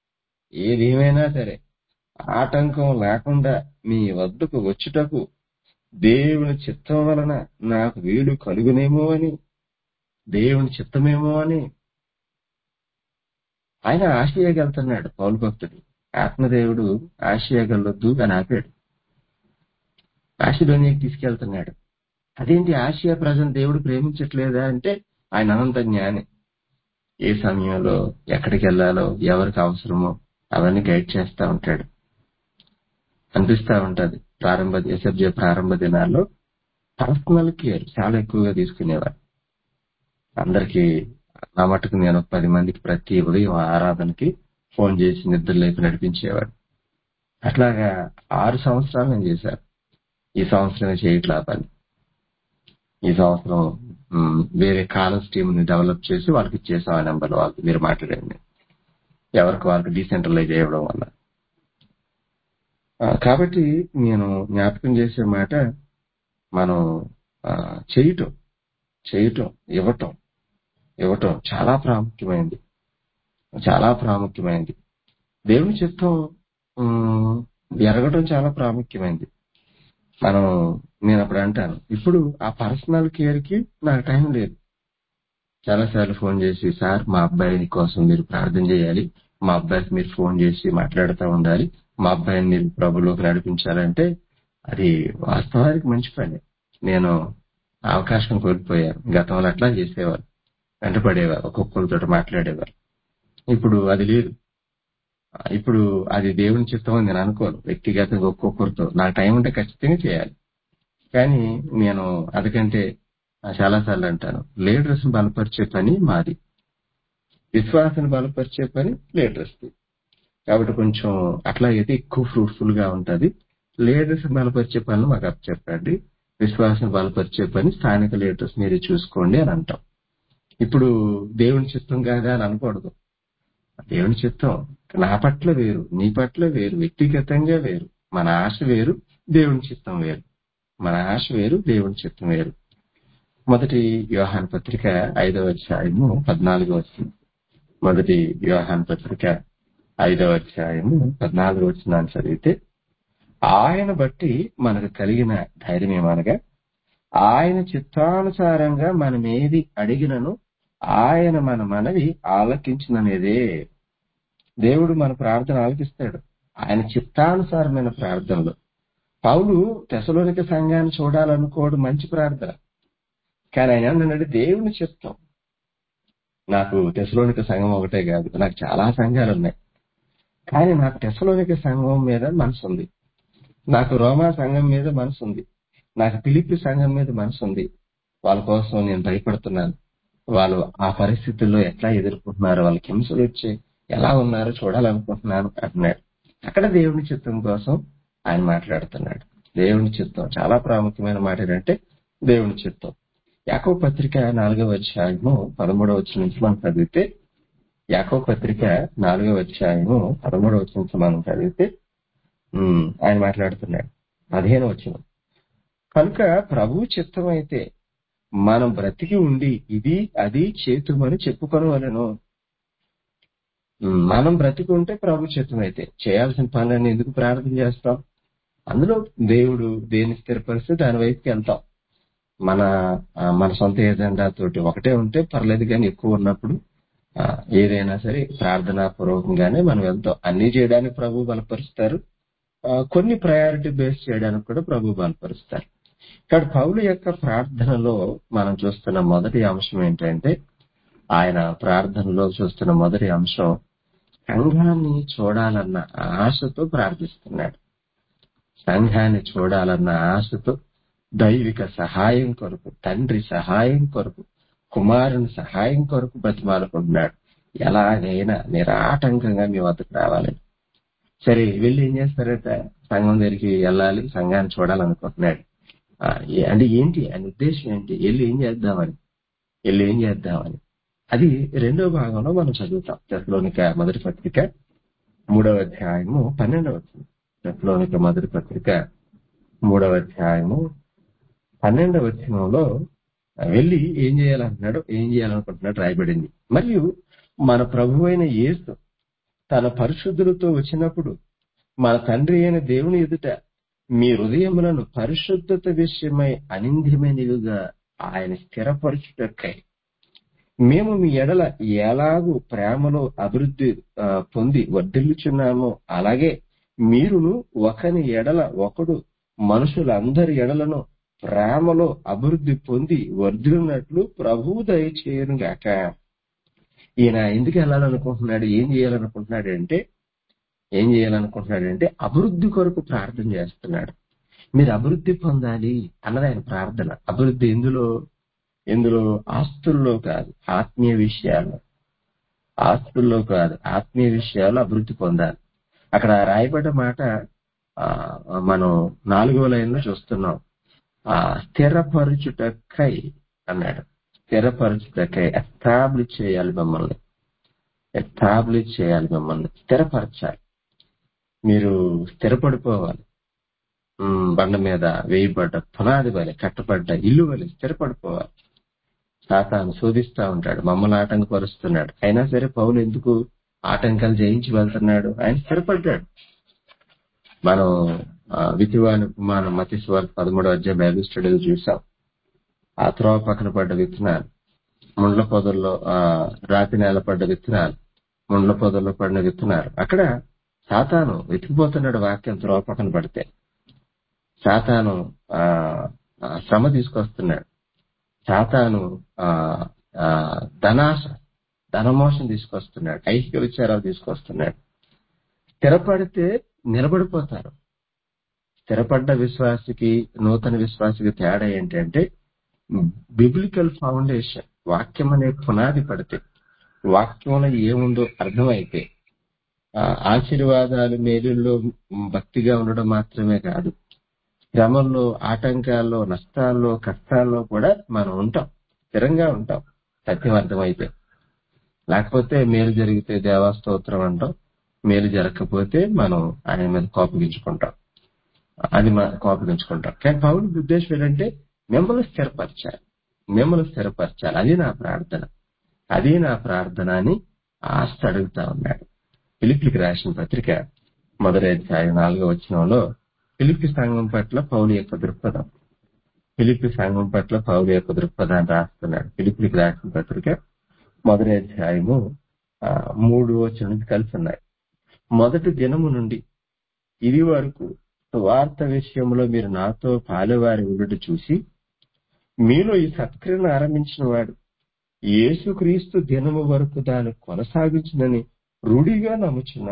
ఏదేమైనా సరే ఆటంకం లేకుండా మీ వద్దకు వచ్చుటకు దేవుని చిత్తం వలన నాకు వీలు కలుగునేమో అని దేవుని చిత్తమేమో అని ఆయన ఆశయగలుగుతున్నాడు పౌలు భక్తుడు ఆత్మదేవుడు ఆశయగలొద్దు అని ఆపాడు ఆశలోనికి తీసుకెళ్తున్నాడు అదేంటి ఆసియా ప్రజలు దేవుడు ప్రేమించట్లేదా అంటే ఆయన అనంత జ్ఞాని ఏ సమయంలో ఎక్కడికి వెళ్ళాలో ఎవరికి అవసరమో అవన్నీ గైడ్ చేస్తా ఉంటాడు అనిపిస్తా ఉంటది ప్రారంభ ఎస్ఎఫ్జే ప్రారంభ దినాల్లో పర్సనల్ కేర్ చాలా ఎక్కువగా తీసుకునేవారు అందరికి నా మటుకు నేను ఒక పది మందికి ప్రతి ఉదయం ఆరాధనకి ఫోన్ చేసి నిద్ర లేపి నడిపించేవాడు అట్లాగా ఆరు సంవత్సరాలు నేను చేశాను ఈ సంవత్సరం చేయట్లా ఆ పని ఈ సంవత్సరం మ్, వేరే కాలేజ్ టీమ్ ని డెవలప్ చేసి వాళ్ళకి ఇచ్చేసాం ఆ నెంబర్ వాళ్ళకి మీరు మాట్లాడండి ఎవరికి వాళ్ళకి డీసెంట్రలైజ్ చేయడం వల్ల ఆ, కాబట్టి నేను జ్ఞాపకం చేసే మాట మనం ఆ, చేయటం చేయటం ఇవ్వటం ఇవ్వటం చాలా ప్రాముఖ్యమైనది చాలా ప్రాముఖ్యమైనది దేవుని చిత్తం మ్, ఎరగటం చాలా ప్రాముఖ్యమైనది మనం నేను అప్పుడు అంటాను ఇప్పుడు ఆ పర్సనల్ కేర్ కి నాకు టైం లేదు చాలా సార్లు ఫోన్ చేసి సార్ మా అబ్బాయి కోసం మీరు ప్రార్థన చేయాలి మా అబ్బాయికి మీరు ఫోన్ చేసి మాట్లాడుతూ ఉండాలి మా అబ్బాయిని మీరు ప్రభులోకి నడిపించాలంటే అది వాస్తవానికి మంచి పని నేను ఆ అవకాశం కోల్పోయాను గతంలో అట్లా చేసేవారు వెంటపడేవారు ఒక్కొక్కరితో మాట్లాడేవారు ఇప్పుడు అది లేదు ఆ, ఇప్పుడు అది దేవుని చిత్తం అని నేను అనుకోను వ్యక్తిగతంగా ఒక్కొక్కరితో నాకు టైం ఉంటే ఖచ్చితంగా చేయాలి కానీ నేను అందుకంటే చాలా సార్లు అంటాను లీడర్స్ బలపరిచే పని మాది విశ్వాసాన్ని బలపరిచే పని లీడర్స్ కాబట్టి కొంచెం అట్లా అయితే ఎక్కువ ఫ్రూట్ఫుల్ గా ఉంటది లీడర్స్ బలపరిచే పనులు మాకు అప్ చెప్పండి విశ్వాసం బలపరిచే పని స్థానిక లీడర్స్ మీరే చూసుకోండి అని అంటాం ఇప్పుడు దేవుని చిత్తం కాదా అని అనకూడదు దేవుని చిత్తం నా పట్ల వేరు నీ పట్ల వేరు వ్యక్తిగతంగా వేరు మన ఆశ వేరు దేవుని చిత్తం వేరు మన ఆశ వేరు దేవుని చిత్తం వేరు మొదటి వ్యవహాన పత్రిక ఐదవ అధ్యాయము పద్నాలుగో వచ్చింది మొదటి వ్యవహాన పత్రిక ఐదవ అధ్యాయము పద్నాలుగో వచ్చిన చదివితే ఆయన బట్టి మనకు కలిగిన ధైర్యం ఏమనగా ఆయన చిత్తానుసారంగా మనం ఏది అడిగినను ఆయన మన మనవి ఆలకించిననేదే దేవుడు మన ప్రార్థన ఆలకిస్తాడు ఆయన చిత్తానుసారమైన ప్రార్థనలు పౌలు తెసలోనిక సంఘాన్ని చూడాలనుకోవడం మంచి ప్రార్థన కానీ ఆయన ఏమన్నాడు దేవుని చిత్తం నాకు తెసలోనిక సంఘం ఒకటే కాదు నాకు చాలా సంఘాలు ఉన్నాయి కానీ నాకు తెసలోనిక సంఘం మీద మనసు ఉంది నాకు రోమా సంఘం మీద మనసు ఉంది నాకు పిలిపి సంఘం మీద మనసు ఉంది వాళ్ళ కోసం నేను భయపడుతున్నాను వాళ్ళు ఆ పరిస్థితుల్లో ఎట్లా ఎదుర్కొంటున్నారు వాళ్ళకి హింసలు వచ్చి ఎలా ఉన్నారో చూడాలనుకుంటున్నాను అంటున్నాడు అక్కడ దేవుని చిత్తం కోసం ఆయన మాట్లాడుతున్నాడు దేవుని చిత్తం చాలా ప్రాముఖ్యమైన మాట ఏంటంటే దేవుని చిత్తం యాకో పత్రిక నాలుగవ అధ్యాయము పదమూడవ వచ్చిన నుంచి మనం చదివితే యాకో పత్రిక నాలుగవ అధ్యాయము పదమూడవ వచ్చిన నుంచి మనం చదివితే ఉమ్, ఆయన మాట్లాడుతున్నాడు పదిహేను వచ్చిన కనుక ప్రభు చిత్తం అయితే మనం బ్రతికి ఉండి ఇది అది చేతుమని చెప్పుకొనవలను ఉమ్, మనం బ్రతికి ఉంటే ప్రభు చిత్తం అయితే చేయాల్సిన పనులన్నీ ఎందుకు ప్రార్థన చేస్తాం అందులో దేవుడు దేని స్థిరపరిస్తే దాని వైపుకి వెళ్తాం మన ఆ, మన సొంత ఏజెండా తోటి ఒకటే ఉంటే పర్లేదు కానీ ఎక్కువ ఉన్నప్పుడు ఆ, ఏదైనా సరే ప్రార్థనా పూర్వకంగానే మనం వెళ్తాం అన్ని చేయడానికి ప్రభు బలపరుస్తారు ఆ, కొన్ని ప్రయారిటీ బేస్ చేయడానికి కూడా ప్రభు బలపరుస్తారు ఇక్కడ పౌలు యొక్క ప్రార్థనలో మనం చూస్తున్న మొదటి అంశం ఏంటంటే ఆయన ప్రార్థనలో చూస్తున్న మొదటి అంశం సంఘాన్ని చూడాలన్న ఆశతో ప్రార్థిస్తున్నాడు సంఘాన్ని చూడాలన్న ఆశతో దైవిక సహాయం కొరకు తండ్రి సహాయం కొరకు కుమారుని సహాయం కొరకు బతిమాలుకుంటున్నాడు ఎలాగైనా నిరాటంకంగా మీ వద్దకు రావాలని సరే వెళ్ళి ఏం చేస్తారట సంఘం దగ్గరికి వెళ్ళాలి సంఘాన్ని చూడాలనుకుంటున్నాడు ఆ, ఏ- అంటే ఏంటి ఆయన ఉద్దేశం ఏంటి వెళ్ళి ఏం చేద్దామని వెళ్ళి ఏం చేద్దామని అది రెండో భాగంలో మనం చదువుతాం తెస్లోనిక మొదటి పత్రిక మూడవ అధ్యాయము పన్నెండవ తెస్లోనిక మొదటి పత్రిక మూడవ అధ్యాయము పన్నెండవ వచనంలో వెళ్ళి ఏం చేయాలంటున్నాడు ఏం చేయాలనుకుంటున్నాడు రాయబడింది మరియు మన ప్రభు అయిన యేసు తన పరిశుద్ధులతో వచ్చినప్పుడు మన తండ్రి అయిన దేవుని ఎదుట మీ హృదయములను పరిశుద్ధత విషయమై అనింద్యమైనవిగా ఆయన స్థిరపరచుటకై మేము మీ ఎడల ఎలాగూ ప్రేమలో అభివృద్ధి ఆ, పొంది వర్ధిల్లుచున్నామో అలాగే మీరును ఒకని ఎడల ఒకడు మనుషులందరి ఎడలను ప్రేమలో అభివృద్ధి పొంది వర్ధిల్లున్నట్లు ప్రభువు దయచేయను గాక ఈయన ఎందుకు వెళ్ళాలనుకుంటున్నాడు ఏం చేయాలనుకుంటున్నాడు అంటే ఏం చేయాలనుకుంటున్నాడు అంటే అభివృద్ధి కొరకు ప్రార్థన చేస్తున్నాడు మీరు అభివృద్ధి పొందాలి అన్నది ఆయన ప్రార్థన అభివృద్ధి ఎందులో ఎందులో ఆస్తుల్లో కాదు ఆత్మీయ విషయాల్లో ఆస్తుల్లో కాదు ఆత్మీయ విషయాల్లో అభివృద్ధి పొందాలి అక్కడ రాయబడ్డ మాట ఆ, మనం నాలుగో లైన్ లో చూస్తున్నాం ఆ స్థిరపరచుటకై అన్నాడు స్థిరపరచుటకై ఎస్టాబ్లిష్ చేయాలి మిమ్మల్ని ఎస్టాబ్లిష్ చేయాలి మిమ్మల్ని స్థిరపరచాలి మీరు స్థిరపడిపోవాలి ఉమ్, బండ మీద వేయబడ్డ పునాది వలె కట్టబడ్డ ఇల్లు వలె స్థిరపడిపోవాలి సాతాను శోధిస్తా ఉంటాడు మమ్మల్ని ఆటంకపరుస్తున్నాడు అయినా సరే పౌలు ఎందుకు ఆటంకాలు జయించి వెళ్తున్నాడు ఆయన స్థిరపడ్డాడు మనం ఆ, విధివాని కుమారం మతి స్వార్థ పదమూడో అధ్యాయ బైబిల్ స్టడీలో చూసాం ఆ త్రోవ పక్కన పడ్డ విత్తనాలు ముండ్ల పొదల్లో ఆ రాతి నేల పడ్డ విత్తనాలు ముండ్ల పొదల్లో పడిన విత్తనాలు అక్కడ సాతాను వెతికిపోతున్నాడు వాక్యం త్రోవ పక్కన పడితే సాతాను ఆ ఆ, శ్రమ తీసుకొస్తున్నాడు సాతాను ఆ ఆ, ధనాశ ధనమోషం తీసుకొస్తున్నాడు ఐహిక విచారాలు తీసుకొస్తున్నాడు స్థిరపడితే నిలబడిపోతారు స్థిరపడ్డ విశ్వాసికి నూతన విశ్వాసికి తేడా ఏంటంటే బిబ్లికల్ ఫౌండేషన్ వాక్యం అనే పునాది పడితే వాక్యంలో ఏముందో అర్థమైతే ఆ, ఆశీర్వాదాలు మేలుల్లో భక్తిగా ఉండడం మాత్రమే కాదు శ్రమల్లో ఆటంకాల్లో నష్టాల్లో కష్టాల్లో కూడా మనం ఉంటాం స్థిరంగా ఉంటాం సత్యం అర్థమైతే లేకపోతే మేలు జరిగితే దేవాస్తోత్రం అంటాం మేలు జరగకపోతే మనం ఆయన మీద కోపగించుకుంటాం అది మన కోపగించుకుంటాం కానీ పౌరు ఉద్దేశం ఏంటంటే మిమ్మల్ని స్థిరపరచాలి మిమ్మల్ని స్థిరపరచాలి అది నా ప్రార్థన అది నా ప్రార్థన అని ఆశ అడుగుతా ఉన్నాడు పిలిపికి రాసిన పత్రిక మొదటి అధ్యాయం నాలుగో వచనంలో పిలిపి సంఘం పట్ల పౌలు యొక్క దృక్పథం పిలిపి సంఘం పట్ల పౌలు యొక్క దృక్పథాన్ని రాస్తున్నాడు పిలిపికి రాసిన పత్రిక మొదటి అధ్యాయము ఆ, మూడు వచనం నుంచి కలిసి ఉన్నాయి మొదటి దినము నుండి ఇది వరకు సువార్త విషయంలో మీరు నాతో పాలువారి ఉండుట చూసి మీలో ఈ సత్క్రియను ఆరంభించిన వాడు యేసుక్రీస్తు దినము వరకు దాన్ని కొనసాగించునని రూఢిగా నమ్ముచున్నాను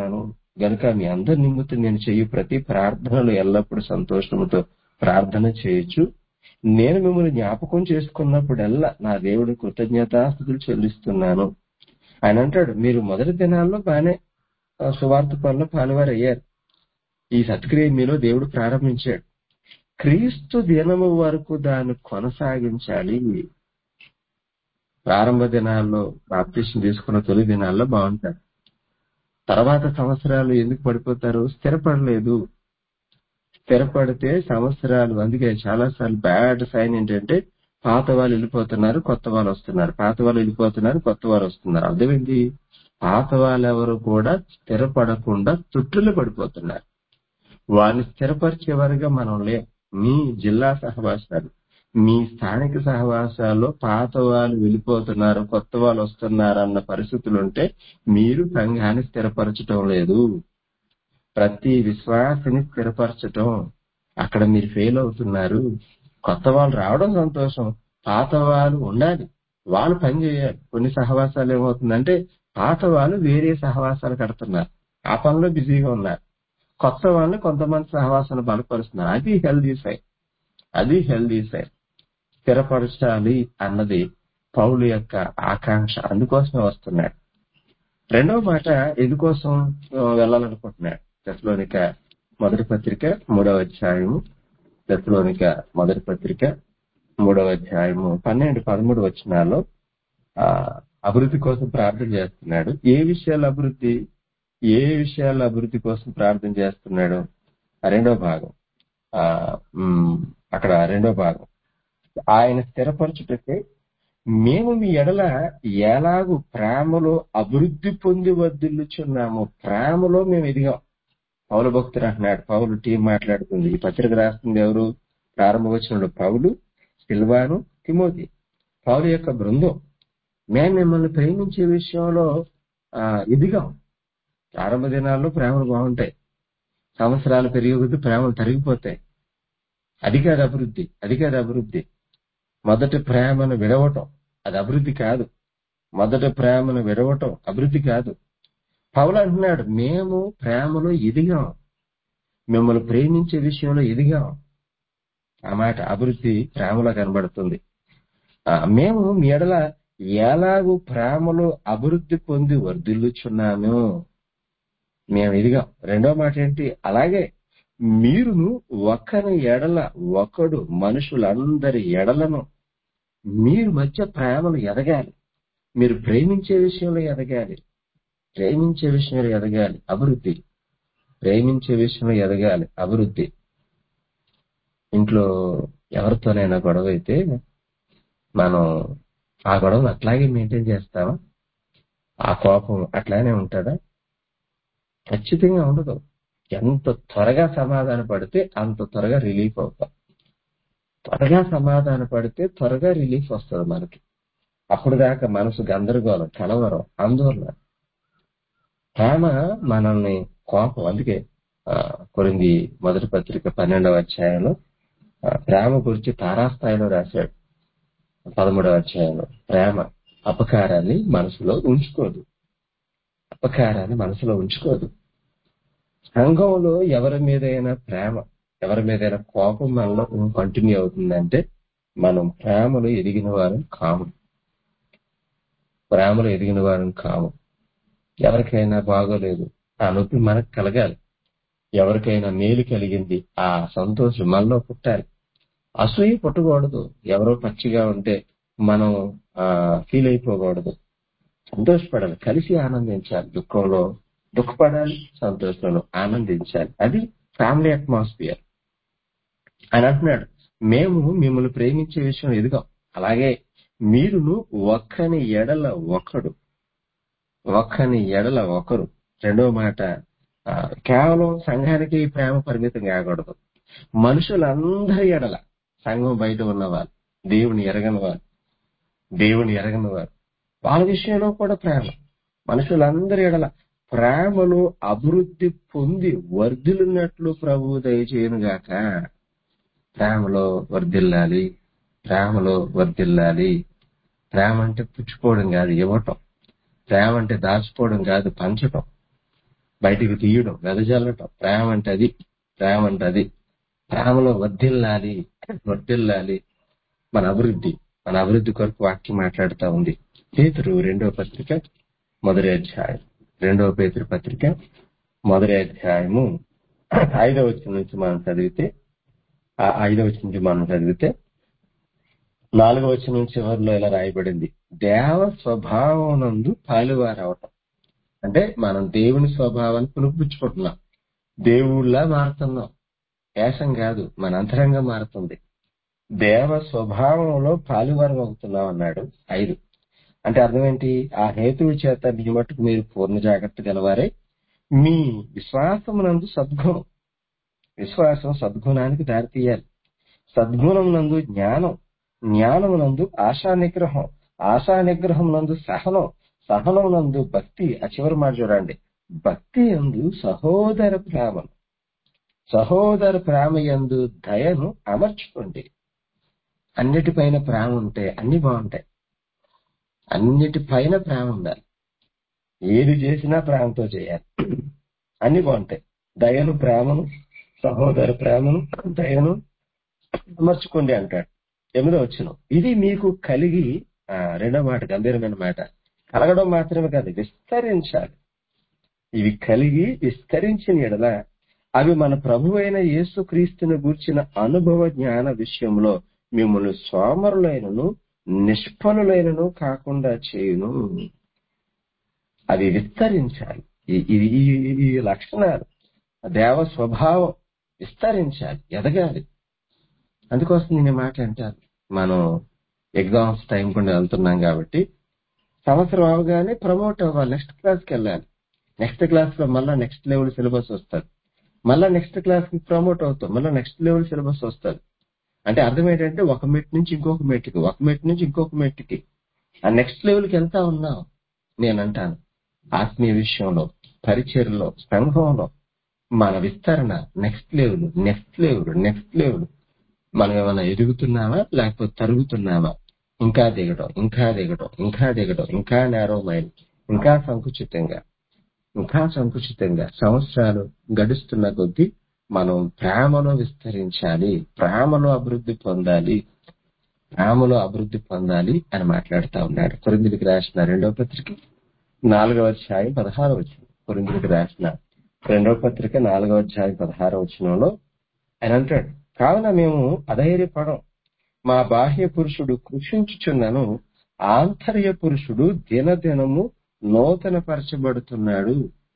గనుక మీ అందరి నిమిత్తం నేను చేయు ప్రతి ప్రార్థనలు ఎల్లప్పుడూ సంతోషముతో ప్రార్థన చేయొచ్చు నేను మిమ్మల్ని జ్ఞాపకం చేసుకున్నప్పుడల్లా నా దేవుడి కృతజ్ఞతాస్థుతులు చెల్లిస్తున్నాను ఆయన అంటాడు మీరు మొదటి దినాల్లో బానే ఆ, సువార్త పనులు పాలువారు అయ్యారు ఈ సత్క్రియ మీలో దేవుడు ప్రారంభించాడు క్రీస్తు దినము వరకు దాన్ని కొనసాగించాలి ప్రారంభ దినాల్లో బాప్తిషన్ తీసుకున్న తొలి దినాల్లో బాగుంటారు తర్వాత సంవత్సరాలు ఎందుకు పడిపోతారు స్థిరపడలేదు స్థిరపడితే సంవత్సరాలు అందుకే చాలా సార్లు బ్యాడ్ సైన్ ఏంటంటే పాత వాళ్ళు వెళ్ళిపోతున్నారు కొత్త వాళ్ళు వస్తున్నారు పాత వాళ్ళు వెళ్ళిపోతున్నారు కొత్త వాళ్ళు వస్తున్నారు అర్థమైంది పాత వాళ్ళు ఎవరు కూడా స్థిరపడకుండా చుట్టులు పడిపోతున్నారు వారిని స్థిరపరిచేవారుగా మనం లేం మీ జిల్లా సహవాసాలు మీ స్థానిక సహవాసాల్లో పాత వాళ్ళు వెళ్ళిపోతున్నారు కొత్త వాళ్ళు వస్తున్నారు అన్న పరిస్థితులు ఉంటే మీరు సంఘాన్ని స్థిరపరచటం లేదు ప్రతి విశ్వాసని స్థిరపరచటం అక్కడ మీరు ఫెయిల్ అవుతున్నారు కొత్త వాళ్ళు రావడం సంతోషం పాత వాళ్ళు ఉండాలి వాళ్ళు పని చేయాలి కొన్ని సహవాసాలు ఏమవుతుందంటే పాత వాళ్ళు వేరే సహవాసాలు కడుతున్నారు ఆ పనిలో బిజీగా ఉన్నారు కొత్త వాళ్ళని కొంతమంది సహవాసాలు బలపరుస్తున్నారు అది హెల్దీ సైడ్ అది హెల్దీ సైడ్ స్థిరపరచాలి అన్నది పౌలు యొక్క ఆకాంక్ష అందుకోసమే వస్తున్నాడు రెండవ మాట ఎందుకోసం ఆ, వెళ్ళాలనుకుంటున్నాడు దశలోనిక మొదటి పత్రిక మూడవ అధ్యాయము దశలోనిక మొదటి పత్రిక మూడవ అధ్యాయము పన్నెండు పదమూడు వచనాల్లో ఆ అభివృద్ధి కోసం ప్రార్థన చేస్తున్నాడు ఏ విషయాల అభివృద్ధి ఏ విషయాల అభివృద్ధి కోసం ప్రార్థన చేస్తున్నాడు ఆ రెండో భాగం ఆ ఉమ్, అక్కడ రెండో భాగం ఆయన స్థిరపరచుటకే మేము మీ ఎడల ఎలాగూ ప్రేమలో అభివృద్ధి పొంది వర్ధిల్లుచున్నాము ప్రేమలో మేము ఎదిగాం పౌలు భక్తుడు అంటున్నాడు పౌలు టీం మాట్లాడుతుంది ఈ పత్రిక రాస్తుంది ఎవరు ప్రారంభ వచ్చిన పౌలు సిల్వాను తిమోతి పౌలు యొక్క బృందం మేము మిమ్మల్ని ప్రేమించే విషయంలో ఆ, ఎదిగాం ప్రారంభ దినాల్లో ప్రేమలు బాగుంటాయి సంవత్సరాలు పెరిగే కొద్దీ ప్రేమలు తరిగిపోతాయి అది కాదు అభివృద్ధి అది కాదు అభివృద్ధి మొదటి ప్రేమను విడవటం అది అభివృద్ధి కాదు మొదటి ప్రేమను విడవటం అభివృద్ధి కాదు పౌలు అంటున్నాడు మేము ప్రేమలో ఎదిగాం మిమ్మల్ని ప్రేమించే విషయంలో ఎదిగాం ఆ మాట అభివృద్ధి ప్రేమలో కనబడుతుంది ఆ, మేము మీ ఎడల ఎలాగూ ప్రేమలో అభివృద్ధి పొంది వర్ధిల్లుచున్నాము మేము ఎదిగాం రెండో మాట ఏంటి అలాగే మీరును ఒకరి ఎడల ఒకడు మనుషులందరి ఎడలను మీరు మధ్య ప్రేమలు ఎదగాలి మీరు ప్రేమించే విషయంలో ఎదగాలి ప్రేమించే విషయంలో ఎదగాలి అభివృద్ధి ప్రేమించే విషయంలో ఎదగాలి అభివృద్ధి ఇంట్లో ఎవరితోనైనా గొడవ అయితే మనం ఆ గొడవను అట్లాగే మెయింటైన్ చేస్తామా ఆ కోపం అట్లానే ఉంటుందా ఖచ్చితంగా ఉండదు ఎంత త్వరగా సమాధాన పడితే అంత త్వరగా రిలీఫ్ అవుతాం త్వరగా సమాధాన పడితే త్వరగా రిలీఫ్ వస్తుంది మనకి అప్పుడు దాకా మనసు గందరగోళం కలవరం ఆందోళన ప్రేమ మనల్ని కోపం అందుకే ఆ, కొరింది మొదటి పత్రిక పన్నెండవ అధ్యాయంలో ఆ, ప్రేమ గురించి తారాస్థాయిలో రాశాడు పదమూడవ అధ్యాయంలో ప్రేమ అపకారాన్ని మనసులో ఉంచుకోదు అపకారాన్ని మనసులో ఉంచుకోదు సంఘంలో ఎవరి మీదైనా ప్రేమ ఎవరి మీదైనా కోపం మనలో కంటిన్యూ అవుతుందంటే మనం ప్రేమలో ఎదిగిన వారం కాము ప్రేమలో ఎదిగిన వారం కాము ఎవరికైనా బాగోలేదు ఆ నొప్పి మనకు కలగాలి ఎవరికైనా మేలు కలిగింది ఆ సంతోషం మనలో పుట్టాలి అసూయ పుట్టకూడదు ఎవరో పచ్చిగా ఉంటే మనం ఫీల్ అయిపోకూడదు సంతోషపడాలి కలిసి ఆనందించాలి దుఃఖంలో దుఃఖపడాలి సంతోషంలో ఆనందించాలి అది ఫ్యామిలీ అట్మాస్ఫియర్ ఆయన అంటున్నాడు మేము మిమ్మల్ని ప్రేమించే విషయం ఎదుగాం అలాగే మీరును ఒక్కని ఎడల ఒకడు ఒక్కని ఎడల ఒకరు రెండవ మాట ఆ, కేవలం సంఘానికి ఈ ప్రేమ పరిమితం కాకూడదు మనుషులందరి ఎడల సంఘం బయట ఉన్నవారు దేవుని ఎరగని వారు దేవుని ఎరగని వారు వాళ్ళ విషయంలో కూడా ప్రేమ మనుషులందరి ఎడల ప్రేమలో అభివృద్ధి పొంది వర్ధిల్లున్నట్లు ప్రభువు దయచేయను గాక ప్రేమలో వర్ధిల్లాలి ప్రేమలో వర్ధిల్లాలి ప్రేమ అంటే పుచ్చుకోవడం కాదు ఇవ్వటం ప్రేమ అంటే దాచుకోవడం కాదు పంచటం బయటికి తీయడం వెదజల్లటం ప్రేమ అంటే అది ప్రేమ అంటే అది ప్రేమలో వర్ధిల్లాలి వర్ధిల్లాలి మన అభివృద్ధి మన అభివృద్ధి కొరకు వాక్యం మాట్లాడుతూ ఉంది పేతురు రెండవ పత్రిక మొదటి అధ్యాయం రెండవ పేతురు పత్రిక మొదటి అధ్యాయము ఐదవ వచ్చిన నుంచి మనం చదివితే ఆ ఐదవ వచ్చిన నుంచి మనం చదివితే నాలుగవ వచ్చిన నుంచి చివరిలో ఇలా రాయబడింది దేవ స్వభావం నందు పాలువారవటం అంటే మనం దేవుని స్వభావాన్ని పునిపుచ్చుకుంటున్నాం దేవుళ్ళ మారుతున్నాం వేషం కాదు మన అంతరంగా మారుతుంది దేవ స్వభావంలో పాలువారం అవుతున్నాం అన్నాడు ఐదు అంటే అర్థం ఏంటి ఆ హేతువు చేత మీ మట్టుకు మీరు పూర్ణ జాగ్రత్త గలవారే మీ విశ్వాసమునందు సద్గుణం విశ్వాసం సద్గుణానికి దారితీయాలి సద్గుణం నందు జ్ఞానం జ్ఞానం నందు ఆశా నిగ్రహం ఆశా నిగ్రహం నందు సహనం సహనం నందు భక్తి ఆ చివరి మాట చూడండి భక్తి యందు సహోదర ప్రేమ సహోదర ప్రేమ యందు దయను అమర్చుకోండి అన్నిటిపైన ప్రేమ ఉంటే అన్ని బాగుంటాయి అన్నిటిపైన ప్రేమ ఉండాలి ఏది చేసినా ప్రేమతో చేయాలి అన్ని బాగుంటాయి దయను ప్రేమను సహోదర ప్రేమను దయను అమర్చుకోండి అంటాడు ఎనిమిదో వచ్చిన ఇది మీకు కలిగి ఆ, రెండో మాట గంభీరమైన మాట కలగడం మాత్రమే కాదు విస్తరించాలి ఇవి కలిగి విస్తరించిన ఎడల అవి మన ప్రభు అయిన యేసు క్రీస్తుని గూర్చిన అనుభవ జ్ఞాన విషయంలో మిమ్మల్ని సోమరులైనను నిష్ఫలులైనను కాకుండా చేయును అవి విస్తరించాలి ఈ- ఇది ఈ- ఈ లక్షణాలు దేవ స్వభావం విస్తరించాలి ఎదగాలి అందుకోసం నేను ఈ మాట అంటాను మనం ఎగ్జామ్స్ టైం కూడా వెళ్తున్నాం కాబట్టి సంవత్సరం అవగానే ప్రమోట్ అవ్వాలి నెక్స్ట్ క్లాస్కి వెళ్ళాలి నెక్స్ట్ క్లాస్ లో మళ్ళా నెక్స్ట్ లెవెల్ సిలబస్ వస్తుంది మళ్ళా నెక్స్ట్ క్లాస్ కి ప్రమోట్ అవుతాం మళ్ళీ నెక్స్ట్ లెవెల్ సిలబస్ వస్తుంది అంటే అర్థం ఏంటంటే ఒక మెట్ నుంచి ఇంకొక మెట్కి ఒక మెట్ నుంచి ఇంకొక మెట్కి ఆ నెక్స్ట్ లెవెల్కి వెళ్తా ఉన్నాం నేను అంటాను ఆత్మీయ విషయంలో పరిచయలో సంఘంలో మన విస్తరణ next level next level next level మనం ఏమైనా ఎదుగుతున్నామా లేకపోతే తరుగుతున్నామా ఇంకా దిగడం ఇంకా దిగడం ఇంకా దిగడం ఇంకా నేరో మైండ్ ఇంకా సంకుచితంగా ఇంకా సంకుచితంగా సంవత్సరాలు గడుస్తున్న కొద్దీ మనం ప్రేమలో విస్తరించాలి ప్రేమలో అభివృద్ధి పొందాలి ప్రేమలో అభివృద్ధి పొందాలి అని మాట్లాడుతా ఉన్నాడు కొరిందుడికి రాసిన రెండవ పత్రిక నాలుగవ అధ్యాయం పదహారవ వచ్చిన కొరిందుడికి రాసిన రెండవ పత్రిక నాలుగవ అధ్యాయం పదహారవ వచనంలో ఆయన అంటాడు కావున మేము అధైర్యపడం మా బాహ్య పురుషుడు కృషించుచున్నను ఆంతర్య పురుషుడు దినదినము నూతన పరచబడుతున్నాడు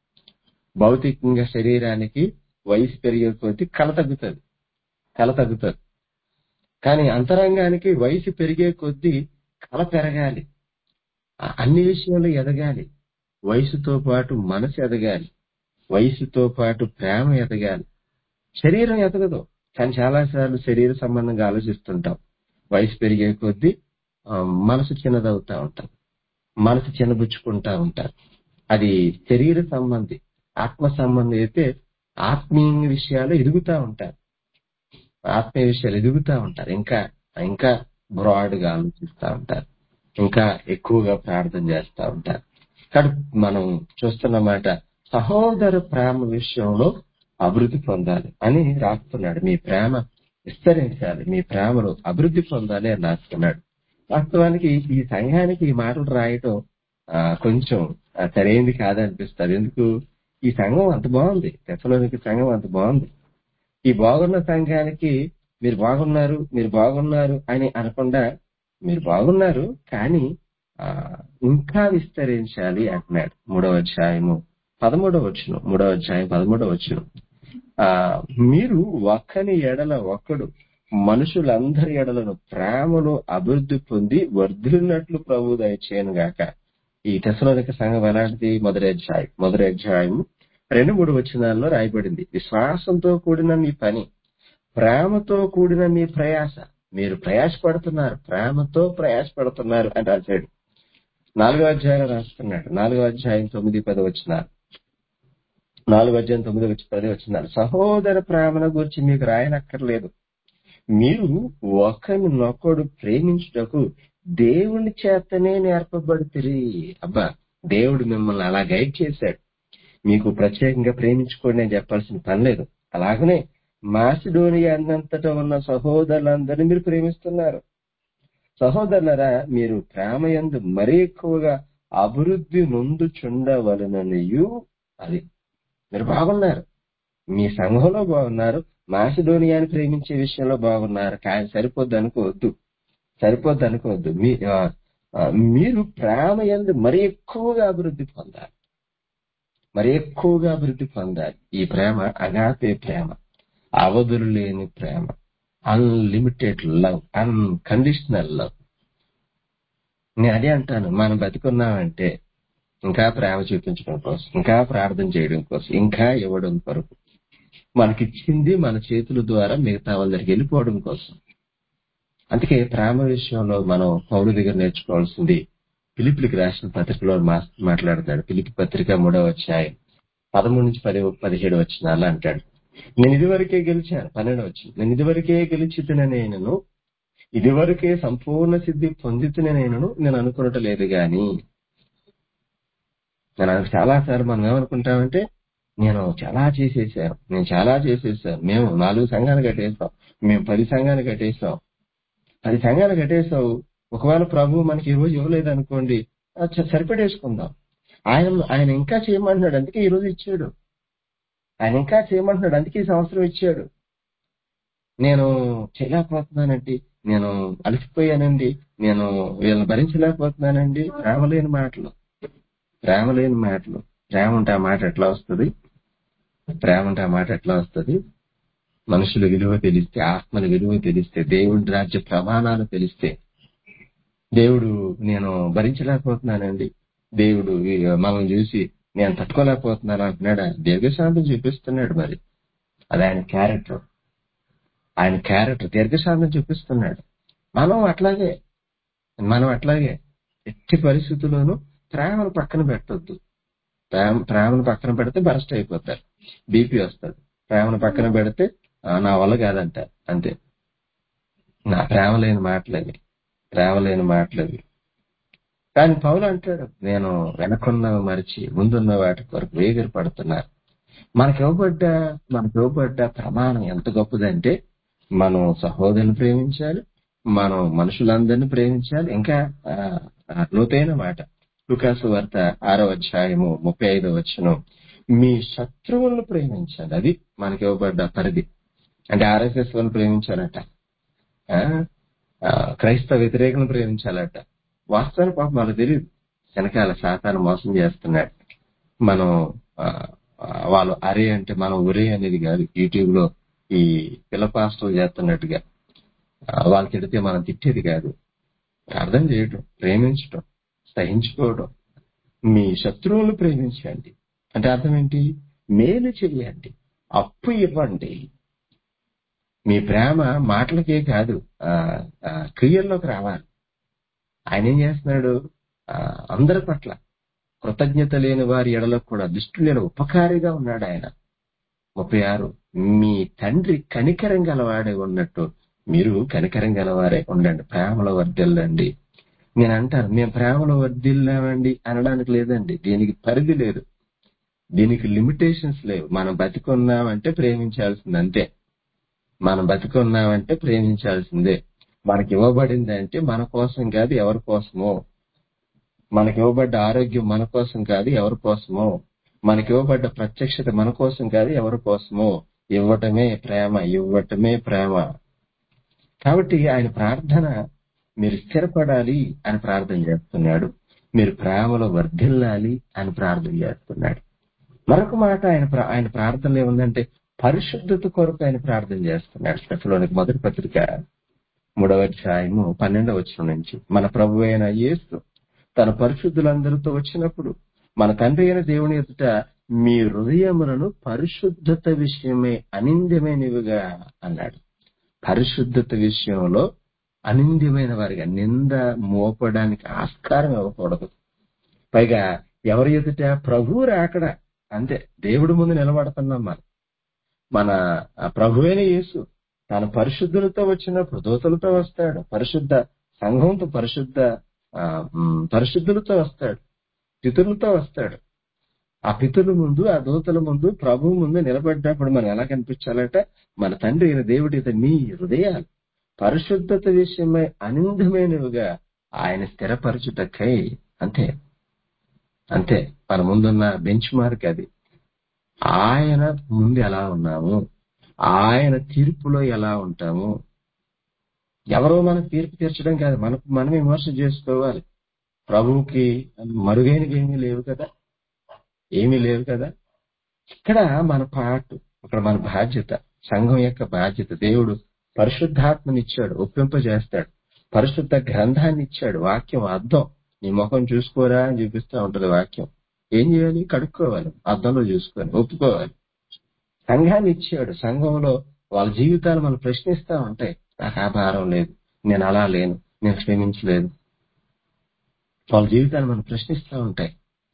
భౌతికంగా శరీరానికి వయసు పెరిగే కొద్దీ కల తగ్గుతుంది కల తగ్గుతుంది కానీ అంతరంగానికి వయసు పెరిగే కొద్దీ కల పెరగాలి ఆ- అన్ని విషయాలు ఎదగాలి వయసుతో పాటు మనసు ఎదగాలి వయసుతో పాటు ప్రేమ ఎదగాలి శరీరం ఎదగదు కానీ చాలాసార్లు శరీర సంబంధంగా ఆలోచిస్తుంటాం వయసు పెరిగే కొద్దీ ఆ, మనసు చిన్నదవుతా ఉంటాం మనసు చిన్నబుచ్చుకుంటా ఉంటారు అది శరీర సంబంధి ఆత్మ సంబంధి అయితే ఆత్మీయ విషయాలు ఎదుగుతా ఉంటారు ఆత్మీయ విషయాలు ఎదుగుతా ఉంటారు ఇంకా ఇంకా బ్రాడ్ గా ఆలోచిస్తా ఉంటారు ఇంకా ఎక్కువగా ప్రార్థన చేస్తా ఉంటారు కాబట్టి మనం చూస్తున్నమాట సహోదర ప్రేమ విషయంలో అభివృద్ధి పొందాలి అని రాస్తున్నాడు మీ ప్రేమ విస్తరించాలి మీ ప్రేమలో అభివృద్ధి పొందాలి అని రాస్తున్నాడు వాస్తవానికి ఈ సంఘానికి ఈ మాటలు రాయటం ఆ, కొంచెం ఆ, సరైంది కాదనిపిస్తుంది ఎందుకు ఈ సంఘం అంత బాగుంది తెసలోనికి సంఘం అంత బాగుంది ఈ బాగున్న సంఘానికి మీరు బాగున్నారు మీరు బాగున్నారు అని అనకుండా మీరు బాగున్నారు కానీ ఆ, ఇంకా విస్తరించాలి అంటున్నాడు మూడవ అధ్యాయము పదమూడవ వచ్చును మూడవ అధ్యాయం పదమూడవ వచ్చును ఆ మీరు ఒక్కని ఎడల ఒకడు మనుషులందరి ఎడలను ప్రేమలో అభివృద్ధి పొంది వర్ధిల్లినట్లు ప్రభు దయచేయను గాక ఈ తెసలోనిక సంఘం ఎలాంటిది మొదటి అధ్యాయం మొదటి అధ్యాయం రెండు మూడు వచనాల్లో రాయబడింది విశ్వాసంతో కూడిన మీ పని ప్రేమతో కూడిన మీ ప్రయాస మీరు ప్రయాసపడుతున్నారు ప్రేమతో ప్రయాసపడుతున్నారు అని రాశాడు నాలుగో అధ్యాయంలో రాస్తున్నాడు నాలుగో అధ్యాయం తొమ్మిది పది వచ్చినారు నాలుగో అధ్యాయం తొమ్మిది వచ్చి పది వచ్చినారు సహోదర ప్రేమను గురించి మీకు రాయనక్కర్లేదు మీరు ఒకరినొకడు ప్రేమించుటకు దేవుని చేతనే నేర్పబడితిరి అబ్బా దేవుడు మిమ్మల్ని అలా గైడ్ చేశాడు మీకు ప్రత్యేకంగా ప్రేమించుకోండి అని చెప్పాల్సిన పని లేదు అలాగనే మాసిడోనియా అన్నంతటా ఉన్న సహోదరులందరినీ మీరు ప్రేమిస్తున్నారు సహోదరులరా మీరు ప్రేమ యందు మరీ ఎక్కువగా అభివృద్ధి నొందుచుండవలననియు అది మీరు బాగున్నారు మీ సంఘంలో బాగున్నారు మాసిడోనియాని ప్రేమించే విషయంలో బాగున్నారు కానీ సరిపోద్ది అనుకోవద్దు సరిపోద్ది అనుకోవద్దు మీ ఆ, ఆ, మీరు ప్రేమ యందు మరి ఎక్కువగా అభివృద్ధి పొందాలి మరి ఎక్కువగా అభివృద్ధి పొందాలి ఈ ప్రేమ అగాపే ప్రేమ అవధులు లేని ప్రేమ అన్లిమిటెడ్ లవ్ అన్కండిషనల్ లవ్ నేను అదే అంటాను మనం బతికున్నామంటే ఇంకా ప్రేమ చూపించడం కోసం ఇంకా ప్రార్థన చేయడం కోసం ఇంకా ఇవ్వడం కొరకు మనకిచ్చింది మన చేతుల ద్వారా మిగతా వాళ్ళ దగ్గరికి వెళ్ళిపోవడం కోసం అందుకే ప్రేమ విషయంలో మనం పౌరు దగ్గర నేర్చుకోవాల్సింది పిలిపిలికి రాసిన పత్రికలో మా- మాట్లాడతాడు పిలిపి పత్రిక మూడవ అధ్యాయం పదమూడు నుంచి పది పదిహేడు వచ్చినాలు అంటాడు నేను ఇదివరకే గెలిచాను పన్నెండు వచ్చి నేను ఇదివరకే గెలిచితిన నేను ఇదివరకే సంపూర్ణ సిద్ధి పొందితిన నేను నేను అనుకున్నట లేదు గాని నేను చాలా సార్లు మనం ఏమనుకుంటామంటే నేను చాలా చేసేసాను నేను చాలా చేసేసాను మేము నాలుగు సంఘాలు కట్టేసాం మేము పది సంఘాలు కట్టేసాం పది సంఘాలు కట్టేసావు ఒకవేళ ప్రభు మనకి ఈ రోజు ఇవ్వలేదు అనుకోండి అది సరిపెట్టేసుకుందాం ఆయన ఆయన ఇంకా చేయమంటున్నాడు అందుకే ఈ రోజు ఇచ్చాడు ఆయన ఇంకా చేయమంటున్నాడు అందుకే ఈ సంవత్సరం ఇచ్చాడు నేను చేయలేకపోతున్నానండి నేను అలసిపోయానండి నేను వీళ్ళని భరించలేకపోతున్నానండి ప్రేమ లేని మాటలు ప్రేమ లేని మాటలు ప్రేమ ఉంటే ఆ మాట ఎట్లా వస్తుంది ప్రేమ ఉంటే ఆ మాట ఎట్లా వస్తుంది మనుషుల విలువ తెలిస్తే ఆత్మల విలువ తెలిస్తే దేవుడి రాజ్య ప్రమాణాలు తెలిస్తే దేవుడు నేను భరించలేకపోతున్నానండి దేవుడు ఈ మనల్ని చూసి నేను తట్టుకోలేకపోతున్నాను అంటున్నాడు దీర్ఘశాంతం చూపిస్తున్నాడు మరి అది ఆయన క్యారెక్టర్ ఆయన క్యారెక్టర్ దీర్ఘశాంతం చూపిస్తున్నాడు మనం అట్లాగే మనం అట్లాగే ఎట్టి పరిస్థితుల్లోనూ ప్రేమను పక్కన పెట్టొద్దు ప్రేమ ప్రేమను పక్కన పెడితే బరస్ట్ అయిపోతారు బీపీ వస్తుంది ప్రేమను పక్కన పెడితే "ఆ, నా వల్ల కాదంటారు అంతే నా ప్రేమ లేని మాటలవి ప్రేమ లేని మాటలవి కానీ పౌలు అంటాడు నేను వెనకున్నవి మరిచి ముందున్న వాటి కొరకు వేగిరి పడుతున్నారు మనకి ఇవ్వబడ్డ మనకి ఇవ్వబడ్డ ప్రమాణం ఎంత గొప్పదంటే మనం సహోదరుని ప్రేమించాలి మనం మనుషులందరినీ ప్రేమించాలి ఇంకా ఆ, ఆ, లోతైన మాట లుకాసు వార్త ఆరో అధ్యాయము ముప్పై ఐదో వచ్చును మీ శత్రువులను ప్రేమించాలి అది మనకి ఇవ్వబడ్డ పరిధి అంటే ఆర్ఎస్ఎస్ వాళ్ళని ప్రేమించాలట ఆ, ఆ, క్రైస్తవ వ్యతిరేకులను ప్రేమించాలట వాస్తవానికి పాపం మనకు తెలియదు వెనకాల శాతాన్ని మోసం చేస్తున్నాడు మనం ఆ, ఆ, వాళ్ళు అరే అంటే మనం ఒరే అనేది కాదు యూట్యూబ్ లో ఈ పిల్ల పాస్టర్లు చేస్తున్నట్టుగా ఆ, వాళ్ళు తిడితే మనం తిట్టేది కాదు అర్థం చేయటం ప్రేమించటం సహించుకోవడం మీ శత్రువులను ప్రేమించండి అంటే అర్థం ఏంటి మేలు చేయండి అప్పు ఇవ్వండి మీ ప్రేమ మాటలకే కాదు ఆ, ఆ, క్రియల్లోకి రావాలి ఆయన ఏం చేస్తున్నాడు ఆ, అందరి పట్ల కృతజ్ఞత లేని వారి ఎడలకు కూడా దుష్టు లేని ఉపకారిగా ఉన్నాడు ఆయన ముప్పై ఆరు మీ తండ్రి కనికరం గలవాడే ఉన్నట్టు మీరు కనికరం గలవారే ఉండండి ప్రేమలో వర్దిల్లండి నేను అంటాను మేము ప్రేమలో వర్దిల్లామండి అనడానికి లేదండి దీనికి పరిధి లేదు దీనికి లిమిటేషన్స్ లేవు మనం బతికున్నామంటే ప్రేమించాల్సింది అంతే మనం బతికున్నామంటే ప్రేమించాల్సిందే మనకి ఇవ్వబడింది అంటే మన కోసం కాదు ఎవరి కోసమో మనకి ఇవ్వబడ్డ ఆరోగ్యం మన కోసం కాదు ఎవరి కోసమో మనకి ఇవ్వబడ్డ ప్రత్యక్షత మన కోసం కాదు ఎవరి కోసమో ఇవ్వటమే ప్రేమ ఇవ్వటమే ప్రేమ కాబట్టి ఆయన ప్రార్థన మీరు స్థిరపడాలి అని ప్రార్థన చేస్తున్నాడు మీరు ప్రేమలో వర్ధిల్లాలి అని ప్రార్థన చేస్తున్నాడు మరొక మాట ఆయన ప్రా- ఆయన ప్రార్థనలో ఏముందంటే పరిశుద్ధత కొరకు ఆయన ప్రార్థన చేస్తున్నాడు స్టెఫ్లోనికి మొదటి పత్రిక మూడవ అధ్యాయము పన్నెండవ వచ్చిన నుంచి మన ప్రభు అయిన యేసు తన పరిశుద్ధులందరితో వచ్చినప్పుడు మన తండ్రి అయిన దేవుని ఎదుట మీ హృదయములను పరిశుద్ధత విషయమే అనింద్యమైనవిగా అన్నాడు పరిశుద్ధత విషయంలో అనింద్యమైన వారిగా నింద మోపడానికి ఆస్కారం ఇవ్వకూడదు పైగా ఎవరి ఎదుట ప్రభు రాకడ అంతే దేవుడి ముందు నిలబడుతున్నాం మనం మన ఆ ప్రభువైన యేసు తన పరిశుద్ధులతో వచ్చినప్పుడు దూతలతో వస్తాడు పరిశుద్ధ సంఘంతో పరిశుద్ధ ఆ, మ్, పరిశుద్ధులతో వస్తాడు పితరులతో వస్తాడు ఆ పితరుల ముందు ఆ దూతల ముందు ప్రభు ముందు నిలబడ్డప్పుడు మనం ఎలా కనిపించాలంటే మన తండ్రి అయిన దేవుడి మీ హృదయాలు పరిశుద్ధత విషయమై అనిందమైనవిగా ఆయన స్థిరపరచుటకై అంతే అంతే మన ముందున్న బెంచ్ మార్క్ అది ఆయన ముందు ఎలా ఉన్నాము ఆయన తీర్పులో ఎలా ఉంటాము ఎవరో మన తీర్పు తీర్చడం కాదు మనకు మనం విమర్శ చేసుకోవాలి ప్రభువుకి మరుగైనవి ఏమీ లేవు కదా ఏమీ లేవు కదా ఇక్కడ మన పాటు ఇక్కడ మన బాధ్యత సంఘం యొక్క బాధ్యత దేవుడు పరిశుద్ధాత్మనిచ్చాడు ఒప్పింపజేస్తాడు పరిశుద్ధ గ్రంథాన్ని ఇచ్చాడు వాక్యం అర్థం నీ ముఖం చూసుకోరా అని చూపిస్తూ ఉంటది వాక్యం ఏం చేయాలి కడుక్కోవాలి అర్థంలో చూసుకొని ఒప్పుకోవాలి సంఘాన్ని ఇచ్చాడు సంఘంలో వాళ్ళ జీవితాలు మనం ప్రశ్నిస్తా ఉంటాయి నాకు ఆ భారం లేదు నేను అలా లేను నేను క్షమించలేదు వాళ్ళ జీవితాలు మనం ప్రశ్నిస్తూ ఉంటాయి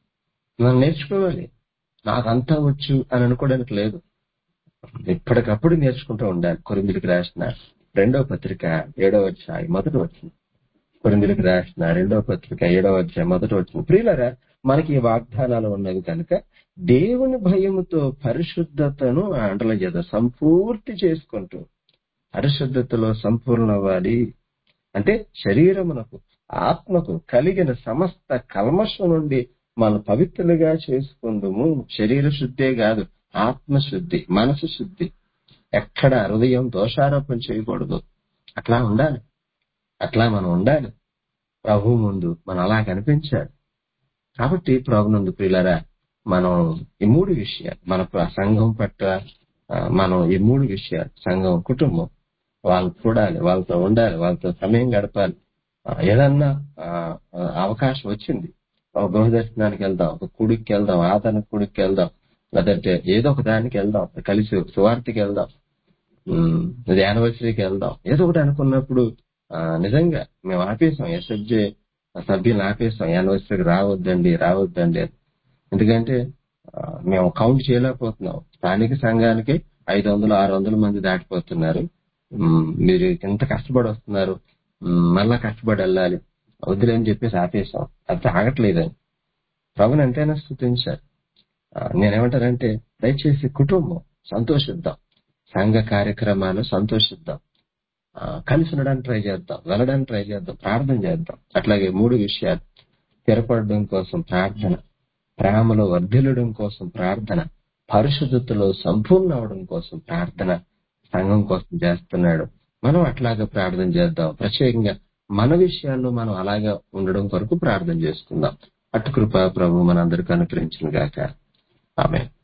మనం నేర్చుకోవాలి నాకంతా వచ్చు అని అనుకోవడానికి లేదు ఎప్పటికప్పుడు నేర్చుకుంటూ ఉండాలి కొరిందులకు రాసిన రెండవ పత్రిక ఏడవ అధ్యాయం మొదటి వచ్చింది కొరిందులకు రాసిన రెండవ పత్రిక ఏడవ అధ్యాయం మొదటి వచ్చింది ప్రియులరా మనకి ఈ వాగ్దానాలు ఉన్నవి కనుక దేవుని భయముతో పరిశుద్ధతను అండల చేత సంపూర్తి చేసుకుంటూ పరిశుద్ధతలో సంపూర్ణ అవ్వాలి అంటే శరీరమునకు ఆత్మకు కలిగిన సమస్త కల్మషం నుండి మనం పవిత్రులుగా చేసుకుందుము శరీర శుద్ధే కాదు ఆత్మశుద్ధి మనసు శుద్ధి ఎక్కడ హృదయం దోషారోపణ చేయకూడదు అట్లా ఉండాలి అట్లా మనం ఉండాలి ప్రభు ముందు మనం అలా కనిపించాలి కాబట్టి ప్రభునందు ప్రియులరా మనం ఈ మూడు విషయాలు మన ప్ర- సంఘం పట్ల ఆ, మనం ఈ మూడు విషయాలు సంఘం కుటుంబం వాళ్ళు చూడాలి వాళ్ళతో ఉండాలి వాళ్ళతో సమయం గడపాలి ఆ, ఏదన్నా ఆ, ఆ, అవకాశం వచ్చింది ఒక గృహదర్శనానికి వెళ్దాం ఒక కుడికి వెళ్దాం ఆదరణ కుడికి వెళ్దాం లేదంటే ఏదో ఒక దానికి వెళ్దాం కలిసి సువార్తకి వెళ్దాం ఉమ్, ఇది యానివర్సరీకి వెళ్దాం ఏదో ఒకటి అనుకున్నప్పుడు ఆ, నిజంగా మేము ఆపేసాం ఎస్ఎఫ్జే సభ్యులు ఆపేసాం యానివర్సరీకి రావద్దండి రావద్దండి అని. ఎందుకంటే ఆ, మేము కౌంట్ చేయలేకపోతున్నాం స్థానిక సంఘానికి ఐదు వందలు ఆరు వందల మంది దాటిపోతున్నారు ఉమ్, మీరు ఎంత కష్టపడి వస్తున్నారు ఉమ్, మళ్ళా కష్టపడి వెళ్ళాలి వద్దులేని చెప్పేసి ఆపేసాం అది ఆగట్లేదని ప్రభుని ఎంతైనా స్థుతించాలి ఆ, నేనేమంటానంటే దయచేసి కుటుంబం సంతోషిద్దాం సంఘ కార్యక్రమాలు సంతోషిద్దాం ఆ, కలిసి ఉండడానికి ట్రై చేద్దాం వెళ్ళడానికి ట్రై చేద్దాం ప్రార్థన చేద్దాం అట్లాగే మూడు విషయాలు స్థిరపడడం కోసం ప్రార్థన ప్రేమలో వర్ధిల్లడం కోసం ప్రార్థన పరిశుద్ధతలో సంపూర్ణ అవడం కోసం ప్రార్థన సంఘం కోసం చేస్తున్నాడు మనం అట్లాగే ప్రార్థన చేద్దాం ప్రత్యేకంగా మన విషయాల్లో మనం అలాగా ఉండడం కొరకు ప్రార్థన చేసుకుందాం అటు కృప ప్రభు మనందరికీ అనుగ్రహించిన గాక ఆమె